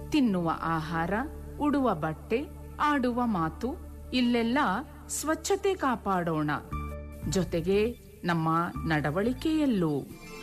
ತಿನ್ನುವ ಆಹಾರ ಉಡುವ ಬಟ್ಟೆ ಆಡುವ ಮಾತು ಇಲ್ಲೆಲ್ಲ ಸ್ವಚ್ಛತೆ ಕಾಪಾಡೋಣ ಜೊತೆಗೆ ನಮ್ಮ ನಡವಳಿಕೆಯಲ್ಲೂ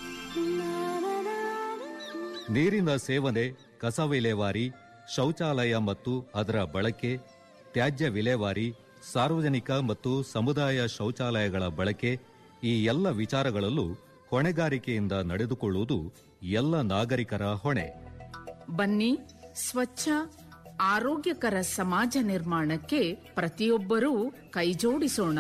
ನೀರಿನ ಸೇವನೆ ಕಸ ವಿಲೇವಾರಿ ಶೌಚಾಲಯ ಮತ್ತು ಅದರ ಬಳಕೆ ತ್ಯಾಜ್ಯ ವಿಲೇವಾರಿ ಸಾರ್ವಜನಿಕ ಮತ್ತು ಸಮುದಾಯ ಶೌಚಾಲಯಗಳ ಬಳಕೆ ಈ ಎಲ್ಲ ವಿಚಾರಗಳಲ್ಲೂ ಹೊಣೆಗಾರಿಕೆಯಿಂದ ನಡೆದುಕೊಳ್ಳುವುದು ಎಲ್ಲ ನಾಗರಿಕರ ಹೊಣೆ ಬನ್ನಿ ಸ್ವಚ್ಛ ಆರೋಗ್ಯಕರ ಸಮಾಜ ನಿರ್ಮಾಣಕ್ಕೆ ಪ್ರತಿಯೊಬ್ಬರೂ ಕೈಜೋಡಿಸೋಣ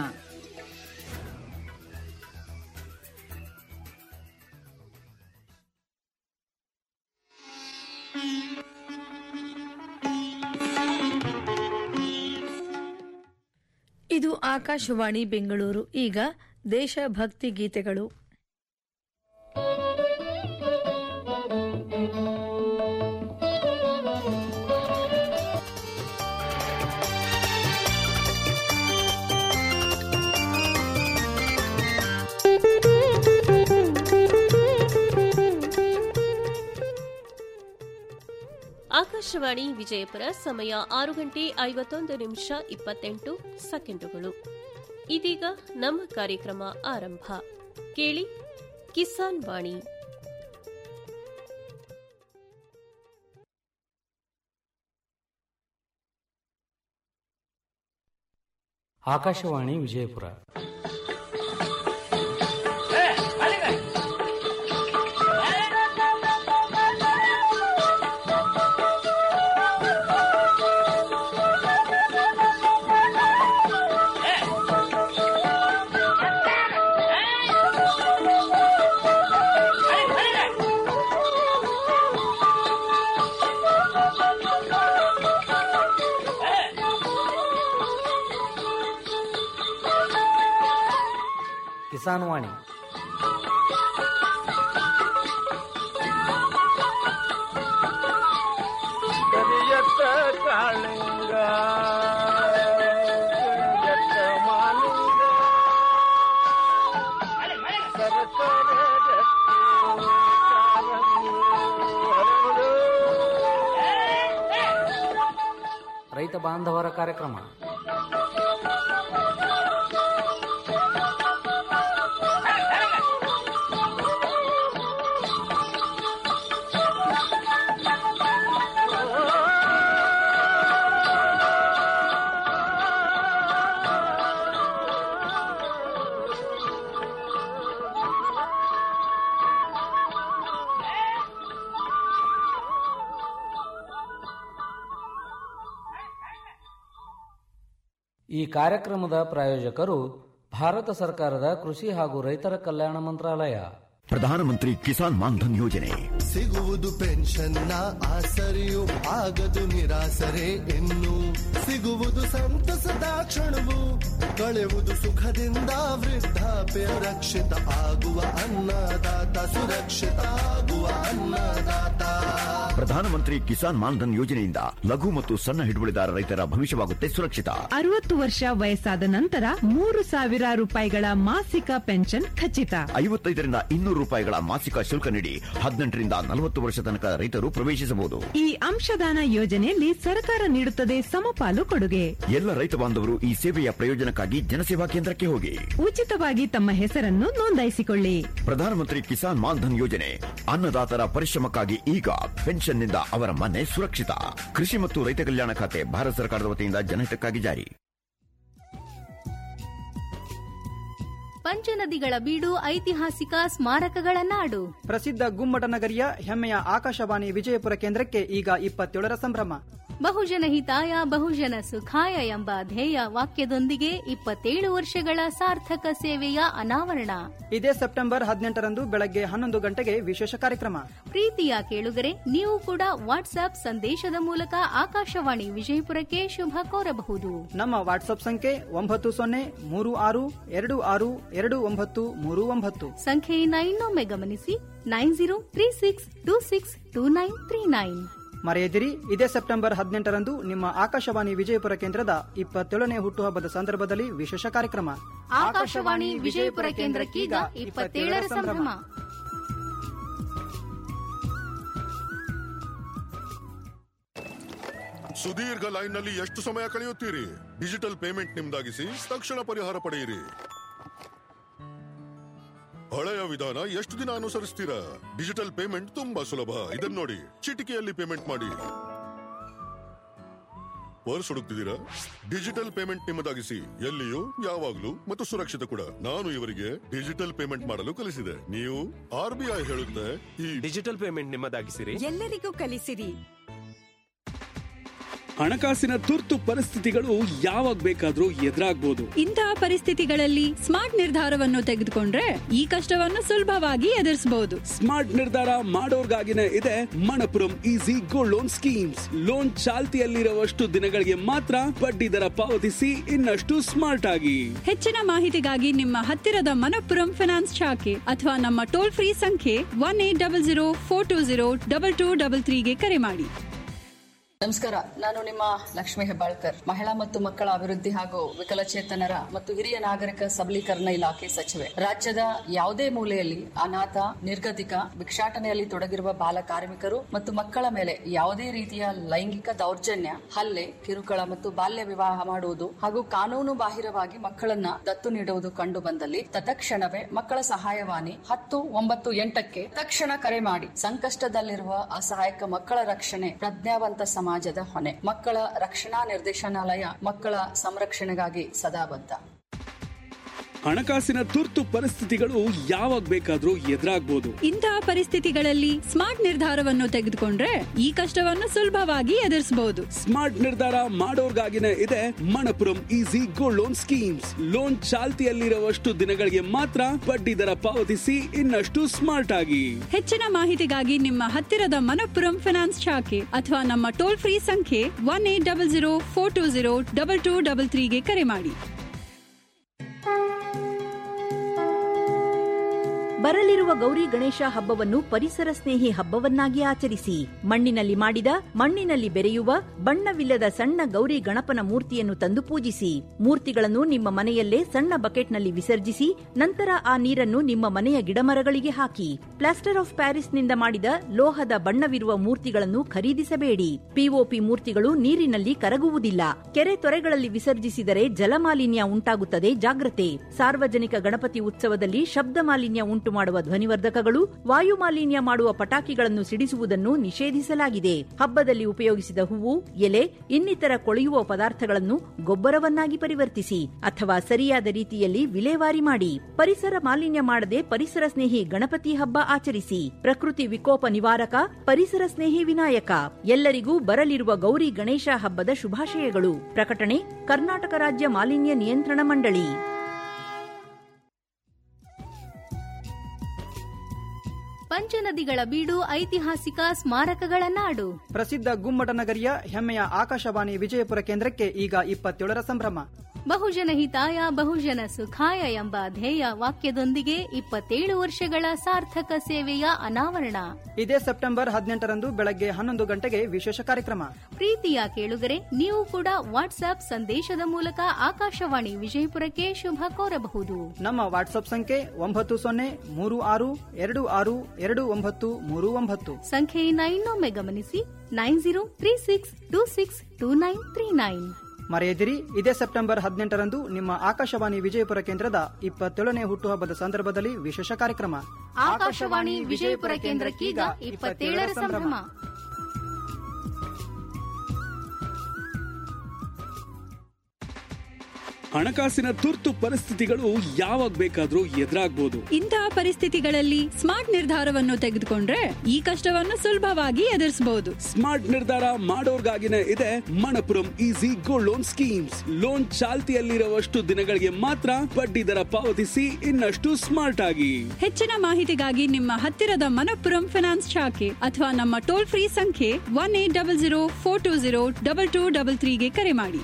ಇದು ಆಕಾಶವಾಣಿ ಬೆಂಗಳೂರು ಈಗ ದೇಶಭಕ್ತಿ ಗೀತೆಗಳು ಆಕಾಶವಾಣಿ ವಿಜಯಪುರ ಸಮಯ ಆರು ಗಂಟೆ ಐವತ್ತೊಂದು ನಿಮಿಷ ಇಪ್ಪತ್ತೆಂಟು ಸೆಕೆಂಡುಗಳು ಇದೀಗ ನಮ್ಮ ಕಾರ್ಯಕ್ರಮ ಆರಂಭ ಕೇಳಿ ಕಿಸಾನ್ ವಾಣಿ ಆಕಾಶವಾಣಿ ವಿಜಯಪುರ ಕಿಸಾನ್ ವಾಣಿ ಕರಿಯತ್ತ ಕಾಳಿಂಗ ಕರಿಯತ್ತ ಮಾಲಿಂಗ ಸರಸರ ರತ್ನ ಕಾಲಂಗಿ ಹರಡು. ರೈತ ಬಾಂಧವರ ಕಾರ್ಯಕ್ರಮ ಈ ಕಾರ್ಯಕ್ರಮದ ಪ್ರಾಯೋಜಕರು ಭಾರತ ಸರ್ಕಾರದ ಕೃಷಿ ಹಾಗೂ ರೈತರ ಕಲ್ಯಾಣ ಮಂತ್ರಾಲಯ ಪ್ರಧಾನಮಂತ್ರಿ ಕಿಸಾನ್ ಮಾನ್ಧನ್ ಯೋಜನೆ ಸಿಗುವುದು ಪೆನ್ಷನ್ನ ಆಸರೆಯು ಆಗದು ನಿರಾಸರೆ ಇನ್ನು ಸಿಗುವುದು ಸಂತಸದ ಕ್ಷಣವು ಕಳೆಯುವುದು ಸುಖದಿಂದ ವೃದ್ಧಾಪ್ಯ ರಕ್ಷಿತ ಆಗುವ ಅನ್ನದಾತ ಸುರಕ್ಷಿತ ಆಗುವ ಅನ್ನದಾತ ಪ್ರಧಾನಮಂತ್ರಿ ಕಿಸಾನ್ ಮಾನ್ಧನ್ ಯೋಜನೆಯಿಂದ ಲಘು ಮತ್ತು ಸಣ್ಣ ಹಿಡುವಳಿದಾರ ರೈತರ ಭವಿಷ್ಯವಾಗುತ್ತೆ ಸುರಕ್ಷಿತ ಅರವತ್ತು ವರ್ಷ ವಯಸ್ಸಾದ ನಂತರ ಮೂರು ಸಾವಿರ ರೂಪಾಯಿಗಳ ಮಾಸಿಕ ಪೆನ್ಷನ್ ಖಚಿತ ಐವತ್ತೈದರಿಂದ ಇನ್ನೂರು ರೂಪಾಯಿಗಳ ಮಾಸಿಕ ಶುಲ್ಕ ನೀಡಿ ಹದಿನೆಂಟರಿಂದ ನಲವತ್ತು ವರ್ಷ ತನಕ ರೈತರು ಪ್ರವೇಶಿಸಬಹುದು ಈ ಅಂಶದಾನ ಯೋಜನೆಯಲ್ಲಿ ಸರ್ಕಾರ ನೀಡುತ್ತದೆ ಸಮಪಾಲು ಕೊಡುಗೆ ಎಲ್ಲ ರೈತ ಬಾಂಧವರು ಈ ಸೇವೆಯ ಪ್ರಯೋಜನಕ್ಕಾಗಿ ಜನಸೇವಾ ಕೇಂದ್ರಕ್ಕೆ ಹೋಗಿ ಉಚಿತವಾಗಿ ತಮ್ಮ ಹೆಸರನ್ನು ನೋಂದಾಯಿಸಿಕೊಳ್ಳಿ ಪ್ರಧಾನಮಂತ್ರಿ ಕಿಸಾನ್ ಮಾನ್ಧನ್ ಯೋಜನೆ ಅನ್ನದಾತರ ಪರಿಶ್ರಮಕ್ಕಾಗಿ ಈಗ ಪೆನ್ಷನ್ನಿಂದ ಅವರ ಮನೆ ಸುರಕ್ಷಿತ ಕೃಷಿ ಮತ್ತು ರೈತ ಕಲ್ಯಾಣ ಖಾತೆ ಭಾರತ ಸರ್ಕಾರದ ವತಿಯಿಂದ ಜನಹಿತಕ್ಕಾಗಿ ಜಾರಿ ಪಂಚನದಿಗಳ ಬೀಡು ಐತಿಹಾಸಿಕ ಸ್ಮಾರಕಗಳ ನಾಡು ಪ್ರಸಿದ್ಧ ಗುಮ್ಮಟ ನಗರಿಯ ಹೆಮ್ಮೆಯ ಆಕಾಶವಾಣಿ ವಿಜಯಪುರ ಕೇಂದ್ರಕ್ಕೆ ಈಗ ಇಪ್ಪತ್ತೇಳರ ಸಂಭ್ರಮ ಬಹುಜನ ಹಿತಾಯ ಬಹುಜನ ಸುಖಾಯ ಎಂಬ ಧ್ಯೇಯ ವಾಕ್ಯದೊಂದಿಗೆ ಇಪ್ಪತ್ತೇಳು ವರ್ಷಗಳ ಸಾರ್ಥಕ ಸೇವೆಯ ಅನಾವರಣ ಇದೇ ಸೆಪ್ಟೆಂಬರ್ ಹದಿನೆಂಟರಂದು ಬೆಳಗ್ಗೆ ಹನ್ನೊಂದು ಗಂಟೆಗೆ ವಿಶೇಷ ಕಾರ್ಯಕ್ರಮ ಪ್ರೀತಿಯ ಕೇಳುಗರೆ ನೀವು ಕೂಡ ವಾಟ್ಸ್ಆಪ್ ಸಂದೇಶದ ಮೂಲಕ ಆಕಾಶವಾಣಿ ವಿಜಯಪುರಕ್ಕೆ ಶುಭ ಕೋರಬಹುದು ನಮ್ಮ ವಾಟ್ಸ್ಆಪ್ ಸಂಖ್ಯೆ ಒಂಬತ್ತು ಸೊನ್ನೆ ಮೂರು ಆರು ಎರಡು ಆರು ಎರಡು ಒಂಬತ್ತು ಮೂರು ಒಂಬತ್ತು ಸಂಖ್ಯೆಯಿಂದ ಇನ್ನೊಮ್ಮೆ ಗಮನಿಸಿ nine zero three six two six two nine three nine ಮರೆಯದಿರಿ ಇದೇ ಸೆಪ್ಟೆಂಬರ್ ಹದಿನೆಂಟರಂದು ನಿಮ್ಮ ಆಕಾಶವಾಣಿ ವಿಜಯಪುರ ಕೇಂದ್ರದ ಇಪ್ಪತ್ತೇಳನೇ ಹುಟ್ಟುಹಬ್ಬದ ಸಂದರ್ಭದಲ್ಲಿ ವಿಶೇಷ ಕಾರ್ಯಕ್ರಮ ಆಕಾಶವಾಣಿ ವಿಜಯಪುರ ಕೇಂದ್ರಕ್ಕೀಗ ಇಪ್ಪತ್ತೇಳರ ಸಂಭ್ರಮ ಸುದೀರ್ಘ ಲೈನ್ ನಲ್ಲಿ ಎಷ್ಟು ಸಮಯ ಕಳೆಯುತ್ತೀರಿ ಡಿಜಿಟಲ್ ಪೇಮೆಂಟ್ ನಿಮ್ದಾಗಿಸಿ ತಕ್ಷಣ ಪರಿಹಾರ ಪಡೆಯಿರಿ ಹಳೆಯ ವಿಧಾನ ಎಷ್ಟು ದಿನ ಅನುಸರಿಸ್ತೀರಾ ಡಿಜಿಟಲ್ ಪೇಮೆಂಟ್ ತುಂಬಾ ಸುಲಭ ಇದನ್ನ ನೋಡಿ ಚಿಟಿಕೆಯಲ್ಲಿ ಪೇಮೆಂಟ್ ಮಾಡಿ ಪರ್ಸ್ ಹುಡುಕ್ತಿದ್ದೀರಾ ಡಿಜಿಟಲ್ ಪೇಮೆಂಟ್ ನಿಮ್ಮದಾಗಿಸಿ ಎಲ್ಲಿಯೂ ಯಾವಾಗ್ಲೂ ಮತ್ತು ಸುರಕ್ಷಿತ ಕೂಡ ನಾನು ಇವರಿಗೆ ಡಿಜಿಟಲ್ ಪೇಮೆಂಟ್ ಮಾಡಲು ಕಲಿಸಿದೆ ನೀವು ಆರ್ ಬಿ ಐ ಹೇಳುತ್ತೆ ಈ ಡಿಜಿಟಲ್ ಪೇಮೆಂಟ್ ನಿಮ್ಮದಾಗಿಸಿರಿ ಎಲ್ಲರಿಗೂ ಕಲಿಸಿರಿ ಹಣಕಾಸಿನ ತುರ್ತು ಪರಿಸ್ಥಿತಿಗಳು ಯಾವಾಗ ಬೇಕಾದ್ರೂ ಎದುರಾಗ್ಬೋದು ಇಂತಹ ಪರಿಸ್ಥಿತಿಗಳಲ್ಲಿ ಸ್ಮಾರ್ಟ್ ನಿರ್ಧಾರವನ್ನು ತೆಗೆದುಕೊಂಡ್ರೆ ಈ ಕಷ್ಟವನ್ನು ಸುಲಭವಾಗಿ ಎದುರಿಸಬಹುದು ಸ್ಮಾರ್ಟ್ ನಿರ್ಧಾರ ಮಾಡೋರ್ಗಾಗಿನೇ ಇದೆ Manappuram easy gold loan schemes loan ಚಾಲ್ತಿಯಲ್ಲಿರುವಷ್ಟು ದಿನಗಳಿಗೆ ಮಾತ್ರ ಬಡ್ಡಿ ದರ ಪಾವತಿಸಿ ಇನ್ನಷ್ಟು ಸ್ಮಾರ್ಟ್ ಆಗಿ ಹೆಚ್ಚಿನ ಮಾಹಿತಿಗಾಗಿ ನಿಮ್ಮ ಹತ್ತಿರದ ಮನಪ್ಪುರಂ ಫಿನಾನ್ಸ್ ಶಾಖೆ ಅಥವಾ ನಮ್ಮ ಟೋಲ್ ಫ್ರೀ ಸಂಖ್ಯೆ one eight double zero four two zero double two double ತ್ರೀಗೆ ಕರೆ ಮಾಡಿ ನಮಸ್ಕಾರ ನಾನು ನಿಮ್ಮ ಲಕ್ಷ್ಮಿ ಹೆಬ್ಬಾಳ್ಕರ್ ಮಹಿಳಾ ಮತ್ತು ಮಕ್ಕಳ ಅಭಿವೃದ್ಧಿ ಹಾಗೂ ವಿಕಲಚೇತನರ ಮತ್ತು ಹಿರಿಯ ನಾಗರಿಕ ಸಬಲೀಕರಣ ಇಲಾಖೆ ಸಚಿವೆ ರಾಜ್ಯದ ಯಾವುದೇ ಮೂಲೆಯಲ್ಲಿ ಅನಾಥ ನಿರ್ಗತಿಕ ಭಿಕ್ಷಾಟನೆಯಲ್ಲಿ ತೊಡಗಿರುವ ಬಾಲ ಕಾರ್ಮಿಕರು ಮತ್ತು ಮಕ್ಕಳ ಮೇಲೆ ಯಾವುದೇ ರೀತಿಯ ಲೈಂಗಿಕ ದೌರ್ಜನ್ಯ ಹಲ್ಲೆ ಕಿರುಕುಳ ಮತ್ತು ಬಾಲ್ಯ ವಿವಾಹ ಮಾಡುವುದು ಹಾಗೂ ಕಾನೂನು ಬಾಹಿರವಾಗಿ ಮಕ್ಕಳನ್ನ ದತ್ತು ನೀಡುವುದು ಕಂಡು ಬಂದಲ್ಲಿ ತತ್ಕ್ಷಣವೇ ಮಕ್ಕಳ ಸಹಾಯವಾಣಿ ಹತ್ತು ಒಂಬತ್ತು ಎಂಟಕ್ಕೆ ತಕ್ಷಣ ಕರೆ ಮಾಡಿ ಸಂಕಷ್ಟದಲ್ಲಿರುವ ಅಸಹಾಯಕ ಮಕ್ಕಳ ರಕ್ಷಣೆ ಪ್ರಜ್ಞಾವಂತ ಸಮಾಜದ ಹೊಣೆ ಮಕ್ಕಳ ರಕ್ಷಣಾ ನಿರ್ದೇಶನಾಲಯ ಮಕ್ಕಳ ಸಂರಕ್ಷಣೆಗಾಗಿ ಸದಾ ಬದ್ಧ ಹಣಕಾಸಿನ ತುರ್ತು ಪರಿಸ್ಥಿತಿಗಳು ಯಾವಾಗ ಬೇಕಾದ್ರೂ ಎದುರಾಗ್ಬೋದು ಇಂತಹ ಪರಿಸ್ಥಿತಿಗಳಲ್ಲಿ ಸ್ಮಾರ್ಟ್ ನಿರ್ಧಾರವನ್ನು ತೆಗೆದುಕೊಂಡ್ರೆ ಈ ಕಷ್ಟವನ್ನು ಸುಲಭವಾಗಿ ಎದುರಿಸಬಹುದು ಸ್ಮಾರ್ಟ್ ನಿರ್ಧಾರ ಮಾಡೋರ್ಗಾಗಿನೇ ಇದೆ Manappuram easy gold loan schemes loan ಚಾಲ್ತಿಯಲ್ಲಿರುವಷ್ಟು ದಿನಗಳಿಗೆ ಮಾತ್ರ ಬಡ್ಡಿ ದರ ಪಾವತಿಸಿ ಇನ್ನಷ್ಟು ಸ್ಮಾರ್ಟ್ ಆಗಿ ಹೆಚ್ಚಿನ ಮಾಹಿತಿಗಾಗಿ ನಿಮ್ಮ ಹತ್ತಿರದ ಮನಪ್ಪುರಂ ಫಿನಾನ್ಸ್ ಶಾಖೆ ಅಥವಾ ನಮ್ಮ ಟೋಲ್ ಫ್ರೀ ಸಂಖ್ಯೆ one eight double zero four two zero double two double ತ್ರೀಗೆ ಕರೆ ಮಾಡಿ ಬರಲಿರುವ ಗೌರಿ ಗಣೇಶ ಹಬ್ಬವನ್ನು ಪರಿಸರ ಸ್ನೇಹಿ ಹಬ್ಬವನ್ನಾಗಿ ಆಚರಿಸಿ ಮಣ್ಣಿನಲ್ಲಿ ಮಾಡಿದ ಮಣ್ಣಿನಲ್ಲಿ ಬೆರೆಯುವ ಬಣ್ಣವಿಲ್ಲದ ಸಣ್ಣ ಗೌರಿ ಗಣಪನ ಮೂರ್ತಿಯನ್ನು ತಂದು ಪೂಜಿಸಿ ಮೂರ್ತಿಗಳನ್ನು ನಿಮ್ಮ ಮನೆಯಲ್ಲೇ ಸಣ್ಣ ಬಕೆಟ್ನಲ್ಲಿ ವಿಸರ್ಜಿಸಿ ನಂತರ ಆ ನೀರನ್ನು ನಿಮ್ಮ ಮನೆಯ ಗಿಡಮರಗಳಿಗೆ ಹಾಕಿ ಪ್ಲಾಸ್ಟರ್ ಆಫ್ ಪ್ಯಾರಿಸ್ನಿಂದ ಮಾಡಿದ ಲೋಹದ ಬಣ್ಣವಿರುವ ಮೂರ್ತಿಗಳನ್ನು ಖರೀದಿಸಬೇಡಿ ಪಿಒಪಿ ಮೂರ್ತಿಗಳು ನೀರಿನಲ್ಲಿ ಕರಗುವುದಿಲ್ಲ ಕೆರೆ ತೊರೆಗಳಲ್ಲಿ ವಿಸರ್ಜಿಸಿದರೆ ಜಲಮಾಲಿನ್ಯ ಉಂಟಾಗುತ್ತದೆ ಜಾಗ್ರತೆ ಸಾರ್ವಜನಿಕ ಗಣಪತಿ ಉತ್ಸವದಲ್ಲಿ ಶಬ್ದ ಮಾಲಿನ್ಯ ಉಂಟು ಮಾಡುವ ಧ್ವನಿವರ್ಧಕಗಳು ವಾಯು ಮಾಲಿನ್ಯ ಮಾಡುವ ಪಟಾಕಿಗಳನ್ನು ಸಿಡಿಸುವುದನ್ನು ನಿಷೇಧಿಸಲಾಗಿದೆ ಹಬ್ಬದಲ್ಲಿ ಉಪಯೋಗಿಸಿದ ಹೂವು ಎಲೆ ಇನ್ನಿತರ ಕೊಳೆಯುವ ಪದಾರ್ಥಗಳನ್ನು ಗೊಬ್ಬರವನ್ನಾಗಿ ಪರಿವರ್ತಿಸಿ ಅಥವಾ ಸರಿಯಾದ ರೀತಿಯಲ್ಲಿ ವಿಲೇವಾರಿ ಮಾಡಿ ಪರಿಸರ ಮಾಲಿನ್ಯ ಮಾಡದೆ ಪರಿಸರ ಸ್ನೇಹಿ ಗಣಪತಿ ಹಬ್ಬ ಆಚರಿಸಿ ಪ್ರಕೃತಿ ವಿಕೋಪ ನಿವಾರಕ ಪರಿಸರ ಸ್ನೇಹಿ ವಿನಾಯಕ ಎಲ್ಲರಿಗೂ ಬರಲಿರುವ ಗೌರಿ ಗಣೇಶ ಹಬ್ಬದ ಶುಭಾಶಯಗಳು ಪ್ರಕಟಣೆ ಕರ್ನಾಟಕ ರಾಜ್ಯ ಮಾಲಿನ್ಯ ನಿಯಂತ್ರಣ ಮಂಡಳಿ ಪಂಚನದಿಗಳ ಬೀಡು ಐತಿಹಾಸಿಕ ಸ್ಮಾರಕಗಳ ನಾಡು ಪ್ರಸಿದ್ಧ ಗುಮ್ಮಟ ನಗರಿಯ ಹೆಮ್ಮೆಯ ಆಕಾಶವಾಣಿ ವಿಜಯಪುರ ಕೇಂದ್ರಕ್ಕೆ ಈಗ ಇಪ್ಪತ್ತೇಳರ ಸಂಭ್ರಮ ಬಹುಜನ ಹಿತಾಯ ಬಹುಜನ ಸುಖಾಯ ಎಂಬ ಧ್ಯೇಯ ವಾಕ್ಯದೊಂದಿಗೆ ಇಪ್ಪತ್ತೇಳು ವರ್ಷಗಳ ಸಾರ್ಥಕ ಸೇವೆಯ ಅನಾವರಣ ಇದೇ ಸೆಪ್ಟೆಂಬರ್ ಹದಿನೆಂಟರಂದು ಬೆಳಗ್ಗೆ ಹನ್ನೊಂದು ಗಂಟೆಗೆ ವಿಶೇಷ ಕಾರ್ಯಕ್ರಮ ಪ್ರೀತಿಯ ಕೇಳುಗರೆ ನೀವು ಕೂಡ ವಾಟ್ಸ್ಆಪ್ ಸಂದೇಶದ ಮೂಲಕ ಆಕಾಶವಾಣಿ ವಿಜಯಪುರಕ್ಕೆ ಶುಭ ಕೋರಬಹುದು ನಮ್ಮ ವಾಟ್ಸ್ಆಪ್ ಸಂಖ್ಯೆ ಒಂಬತ್ತು ಸೊನ್ನೆ ಮೂರು ಆರು ಎರಡು ಆರು ಎರಡು ಒಂಬತ್ತು ಮೂರು ಒಂಬತ್ತು ಸಂಖ್ಯೆಯಿಂದ ಇನ್ನೊಮ್ಮೆ ಗಮನಿಸಿ nine zero three six two six two nine three nine ಮರೆಯದಿರಿ ಇದೇ ಸೆಪ್ಟೆಂಬರ್ ಹದಿನೆಂಟರಂದು ನಿಮ್ಮ ಆಕಾಶವಾಣಿ ವಿಜಯಪುರ ಕೇಂದ್ರದ ಇಪ್ಪತ್ತೇಳನೇ ಹುಟ್ಟುಹಬ್ಬದ ಸಂದರ್ಭದಲ್ಲಿ ವಿಶೇಷ ಕಾರ್ಯಕ್ರಮ ಆಕಾಶವಾಣಿ ವಿಜಯಪುರ ಕೇಂದ್ರಕ್ಕೀಗ ಇಪ್ಪತ್ತೇಳರ ಸಂಭ್ರಮ ಹಣಕಾಸಿನ ತುರ್ತು ಪರಿಸ್ಥಿತಿಗಳು ಯಾವಾಗ ಬೇಕಾದ್ರೂ ಎದುರಾಗ್ಬೋದು ಇಂತಹ ಪರಿಸ್ಥಿತಿಗಳಲ್ಲಿ ಸ್ಮಾರ್ಟ್ ನಿರ್ಧಾರವನ್ನು ತೆಗೆದುಕೊಂಡ್ರೆ ಈ ಕಷ್ಟವನ್ನು ಸುಲಭವಾಗಿ ಎದುರಿಸಬಹುದು ಸ್ಮಾರ್ಟ್ ನಿರ್ಧಾರ ಮಾಡೋರ್ಗಾಗಿನೇ ಇದೆ Manappuram easy gold loan schemes loan ಚಾಲ್ತಿಯಲ್ಲಿರುವಷ್ಟು ದಿನಗಳಿಗೆ ಮಾತ್ರ ಬಡ್ಡಿ ದರ ಪಾವತಿಸಿ ಇನ್ನಷ್ಟು ಸ್ಮಾರ್ಟ್ ಆಗಿ ಹೆಚ್ಚಿನ ಮಾಹಿತಿಗಾಗಿ ನಿಮ್ಮ ಹತ್ತಿರದ ಮನಪ್ಪುರಂ ಫಿನಾನ್ಸ್ ಶಾಖೆ ಅಥವಾ ನಮ್ಮ ಟೋಲ್ ಫ್ರೀ ಸಂಖ್ಯೆ one eight double zero four two zero double two double ತ್ರೀಗೆ ಕರೆ ಮಾಡಿ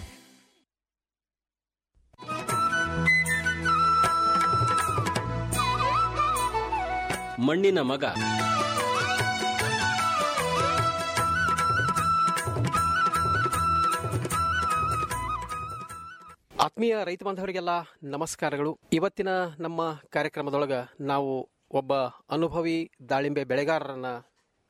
ಮಣ್ಣಿನ ಮಗ ಆತ್ಮೀಯ ರೈತ ಬಾಂಧವರಿಗೆಲ್ಲ ನಮಸ್ಕಾರಗಳು ಇವತ್ತಿನ ನಮ್ಮ ಕಾರ್ಯಕ್ರಮದೊಳಗ ನಾವು ಒಬ್ಬ ಅನುಭವಿ ದಾಳಿಂಬೆ ಬೆಳೆಗಾರರನ್ನ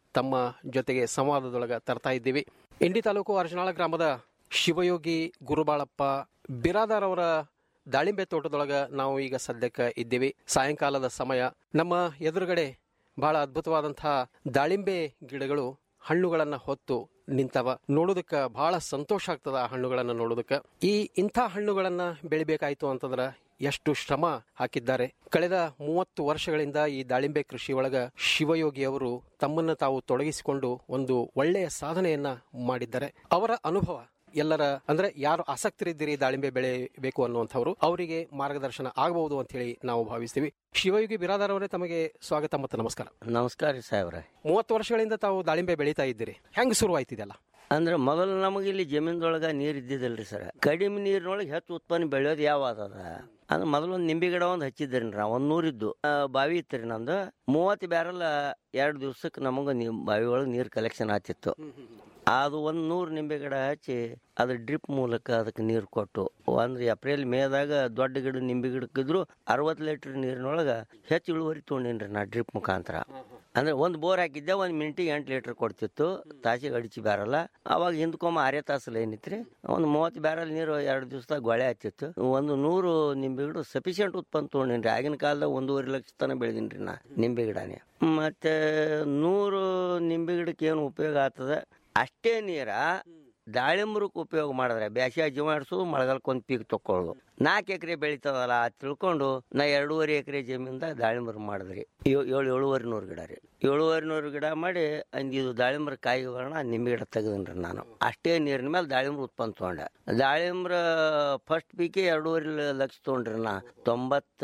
ತಮ್ಮ ಜೊತೆಗೆ ಸಂವಾದದೊಳಗ ತರ್ತಾ ಇದ್ದೀವಿ ಇಂಡಿ ತಾಲೂಕು ಅರ್ಜನಾಳ ಗ್ರಾಮದ ಶಿವಯೋಗಿ ಗುರುಬಾಳಪ್ಪ ಬಿರಾದಾರ್ ಅವರ ದಾಳಿಂಬೆ ತೋಟದೊಳಗ ನಾವು ಈಗ ಸದ್ಯಕ್ಕೆ ಇದ್ದೀವಿ ಸಾಯಂಕಾಲದ ಸಮಯ ನಮ್ಮ ಎದುರುಗಡೆ ಬಹಳ ಅದ್ಭುತವಾದಂತಹ ದಾಳಿಂಬೆ ಗಿಡಗಳು ಹಣ್ಣುಗಳನ್ನ ಹೊತ್ತು ನಿಂತವ ನೋಡೋದಕ್ಕ ಬಹಳ ಸಂತೋಷ ಆಗ್ತದ ಆ ಹಣ್ಣುಗಳನ್ನ ನೋಡೋದಕ್ಕ ಈ ಇಂಥ ಹಣ್ಣುಗಳನ್ನ ಬೆಳಿಬೇಕಾಯ್ತು ಅಂತಂದ್ರ ಎಷ್ಟು ಶ್ರಮ ಹಾಕಿದ್ದಾರೆ ಕಳೆದ ಮೂವತ್ತು ವರ್ಷಗಳಿಂದ ಈ ದಾಳಿಂಬೆ ಕೃಷಿ ಒಳಗ ಶಿವಯೋಗಿ ಅವರು ತಮ್ಮನ್ನ ತಾವು ತೊಡಗಿಸಿಕೊಂಡು ಒಂದು ಒಳ್ಳೆಯ ಸಾಧನೆಯನ್ನ ಮಾಡಿದ್ದಾರೆ ಅವರ ಅನುಭವ ಎಲ್ಲರ ಅಂದ್ರೆ ಯಾರು ಆಸಕ್ತರಿದ್ದೀರಿ ದಾಳಿಂಬೆ ಬೆಳೆಯಬೇಕು ಅನ್ನುವಂಥವ್ರು ಅವರಿಗೆ ಮಾರ್ಗದರ್ಶನ ಆಗಬಹುದು ಅಂತ ಹೇಳಿ ನಾವು ಭಾವಿಸ್ತೀವಿ ಶಿವಯೋಗಿ ಬಿರಾದಾರ್ ಅವರೇ ತಮಗೆ ಸ್ವಾಗತ ಮತ್ತು ನಮಸ್ಕಾರ ನಮಸ್ಕಾರ ರೀ ಸಾಹೇಬ್ರೆ ಮೂವತ್ತು ವರ್ಷಗಳಿಂದ ತಾವು ದಾಳಿಂಬೆ ಬೆಳೀತಾ ಇದ್ದೀರಿ ಹೆಂಗ್ ಶುರುವಾಯ್ತಿದೆಲ್ಲ ಅಂದ್ರೆ ಮೊದಲು ನಮಗೆ ಇಲ್ಲಿ ಜಮೀನ್ದೊಳಗ ನೀರ್ ಇದ್ದಿದ್ದಲ್ರಿ ಸರ್ ಕಡಿಮೆ ನೀರಿನೊಳಗೆ ಹೆಚ್ಚು ಉತ್ಪನ್ನ ಬೆಳೆಯೋದು ಯಾವ ಅದ ಅಂದ್ರೆ ಮೊದಲು ಒಂದು ನಿಂಬೆ ಗಿಡ ಒಂದು ಹಚ್ಚಿದ್ರಿ ನಾ ಒಂದ್ ನೂರಿದ್ದು ಆ, ಬಾವಿ ಇತ್ತು ರೀ ನಂದು ಮೂವತ್ತು ಬ್ಯಾರಲ್ ಎರಡು ದಿವ್ಸಕ್ಕೆ ನಮಗೆ ನೀ ಬಾವಿ ಒಳಗೆ ನೀರು ಕಲೆಕ್ಷನ್ ಆತಿತ್ತು ಅದು ಒಂದು ನೂರು ನಿಂಬೆ ಗಿಡ ಹಚ್ಚಿ ಅದು ಡ್ರಿಪ್ ಮೂಲಕ ಅದಕ್ಕೆ ನೀರು ಕೊಟ್ಟು ಅಂದ್ರೆ ಏಪ್ರಿಲ್ ಮೇದಾಗ ದೊಡ್ಡ ಗಿಡ ನಿಂಬೆ ಗಿಡಕ್ಕಿದ್ರು ಅರವತ್ತು ಲೀಟರ್ ನೀರಿನೊಳಗೆ ಹೆಚ್ಚು ಇಳುವರಿ ತೊಗೊಂಡೇನ್ರಿ ನಾ ಡ್ರಿಪ್ ಮುಖಾಂತರ ಅಂದ್ರೆ ಒಂದು ಬೋರ್ ಹಾಕಿದ್ದೆ ಒಂದು ಮಿನಿಟಿಗೆ ಎಂಟು ಲೀಟರ್ ಕೊಡ್ತಿತ್ತು ತಾಸಿಗೆ ಅಡಿಚಿ ಬ್ಯಾರಲ್ಲ ಅವಾಗ ಹಿಂದ್ಕೊಮ್ಮ ಆರೇ ತಾಸಲ್ಲಿ ಏನಿತ್ರಿ ಒಂದು ಮೂವತ್ತು ಬ್ಯಾರಲ್ ನೀರು ಎರಡು ದಿವಸದಾಗ ಗೊಳೆ ಹತ್ತಿತ್ತು ಒಂದು ನೂರು ನಿಂಬೆ ಗಿಡ ಸಫಿಷಿಯಂಟ್ ಉತ್ಪನ್ನ ತೊಗೊಂಡೇನ್ರಿ ಆಗಿನ ಕಾಲದಾಗ ಒಂದೂವರೆ ಲಕ್ಷ ತನಕ ಬೆಳೆದೀನಿ ನಾ ನಿಂಬೆ ಗಿಡನೇ ಮತ್ತೆ ನೂರು ನಿಂಬೆ ಗಿಡಕ್ಕೆ ಏನು ಉಪಯೋಗ ಆಗ್ತದ ಅಷ್ಟೇ ನೀರ ದಾಳಿಂಬ್ರಕ್ಕೆ ಉಪಯೋಗ ಮಾಡಿದ್ರೆ ಬ್ಯಾಸಿಯಾಗ ಜೀವಾಡಿಸೋದು ಮಳೆಗಾಲಕ್ಕೆ ಒಂದು ಪೀಕ್ ತಕ್ಕೊಳ್ಳೋದು ನಾಲ್ಕು ಎಕರೆ ಬೆಳೀತದಲ್ಲ ಅದ್ ತಿಳ್ಕೊಂಡು ನಾ ಎರಡೂವರೆ ಎಕರೆ ಜಮೀನ್ದಾಗ ದಾಳಿಂಬ್ರ ಮಾಡಿದ್ರಿ ಏಳು ಏಳು ಏಳುವರೆ ನೂರು ಗಿಡ ರೀ ಏಳುವರೆ ನೂರು ಗಿಡ ಮಾಡಿ ಅಂದ್ ಇದು ದಾಳಿಂಬ್ರ ಕಾಯಿಗಳನ್ನ ನಿಂಬೆ ಗಿಡ ತೆಗೆದನ್ರಿ ನಾನು ಅಷ್ಟೇ ನೀರಿನ ಮೇಲೆ ದಾಳಿಂಬ್ರ ಉತ್ಪನ್ನ ತೊಗೊಂಡೆ ದಾಳಿಂಬ್ರ ಫಸ್ಟ್ ಪೀಕೆ ಎರಡೂವರೆ ಲಕ್ಷ ತೊಗೊಂಡ್ರಿ ನಾ ತೊಂಬತ್ತ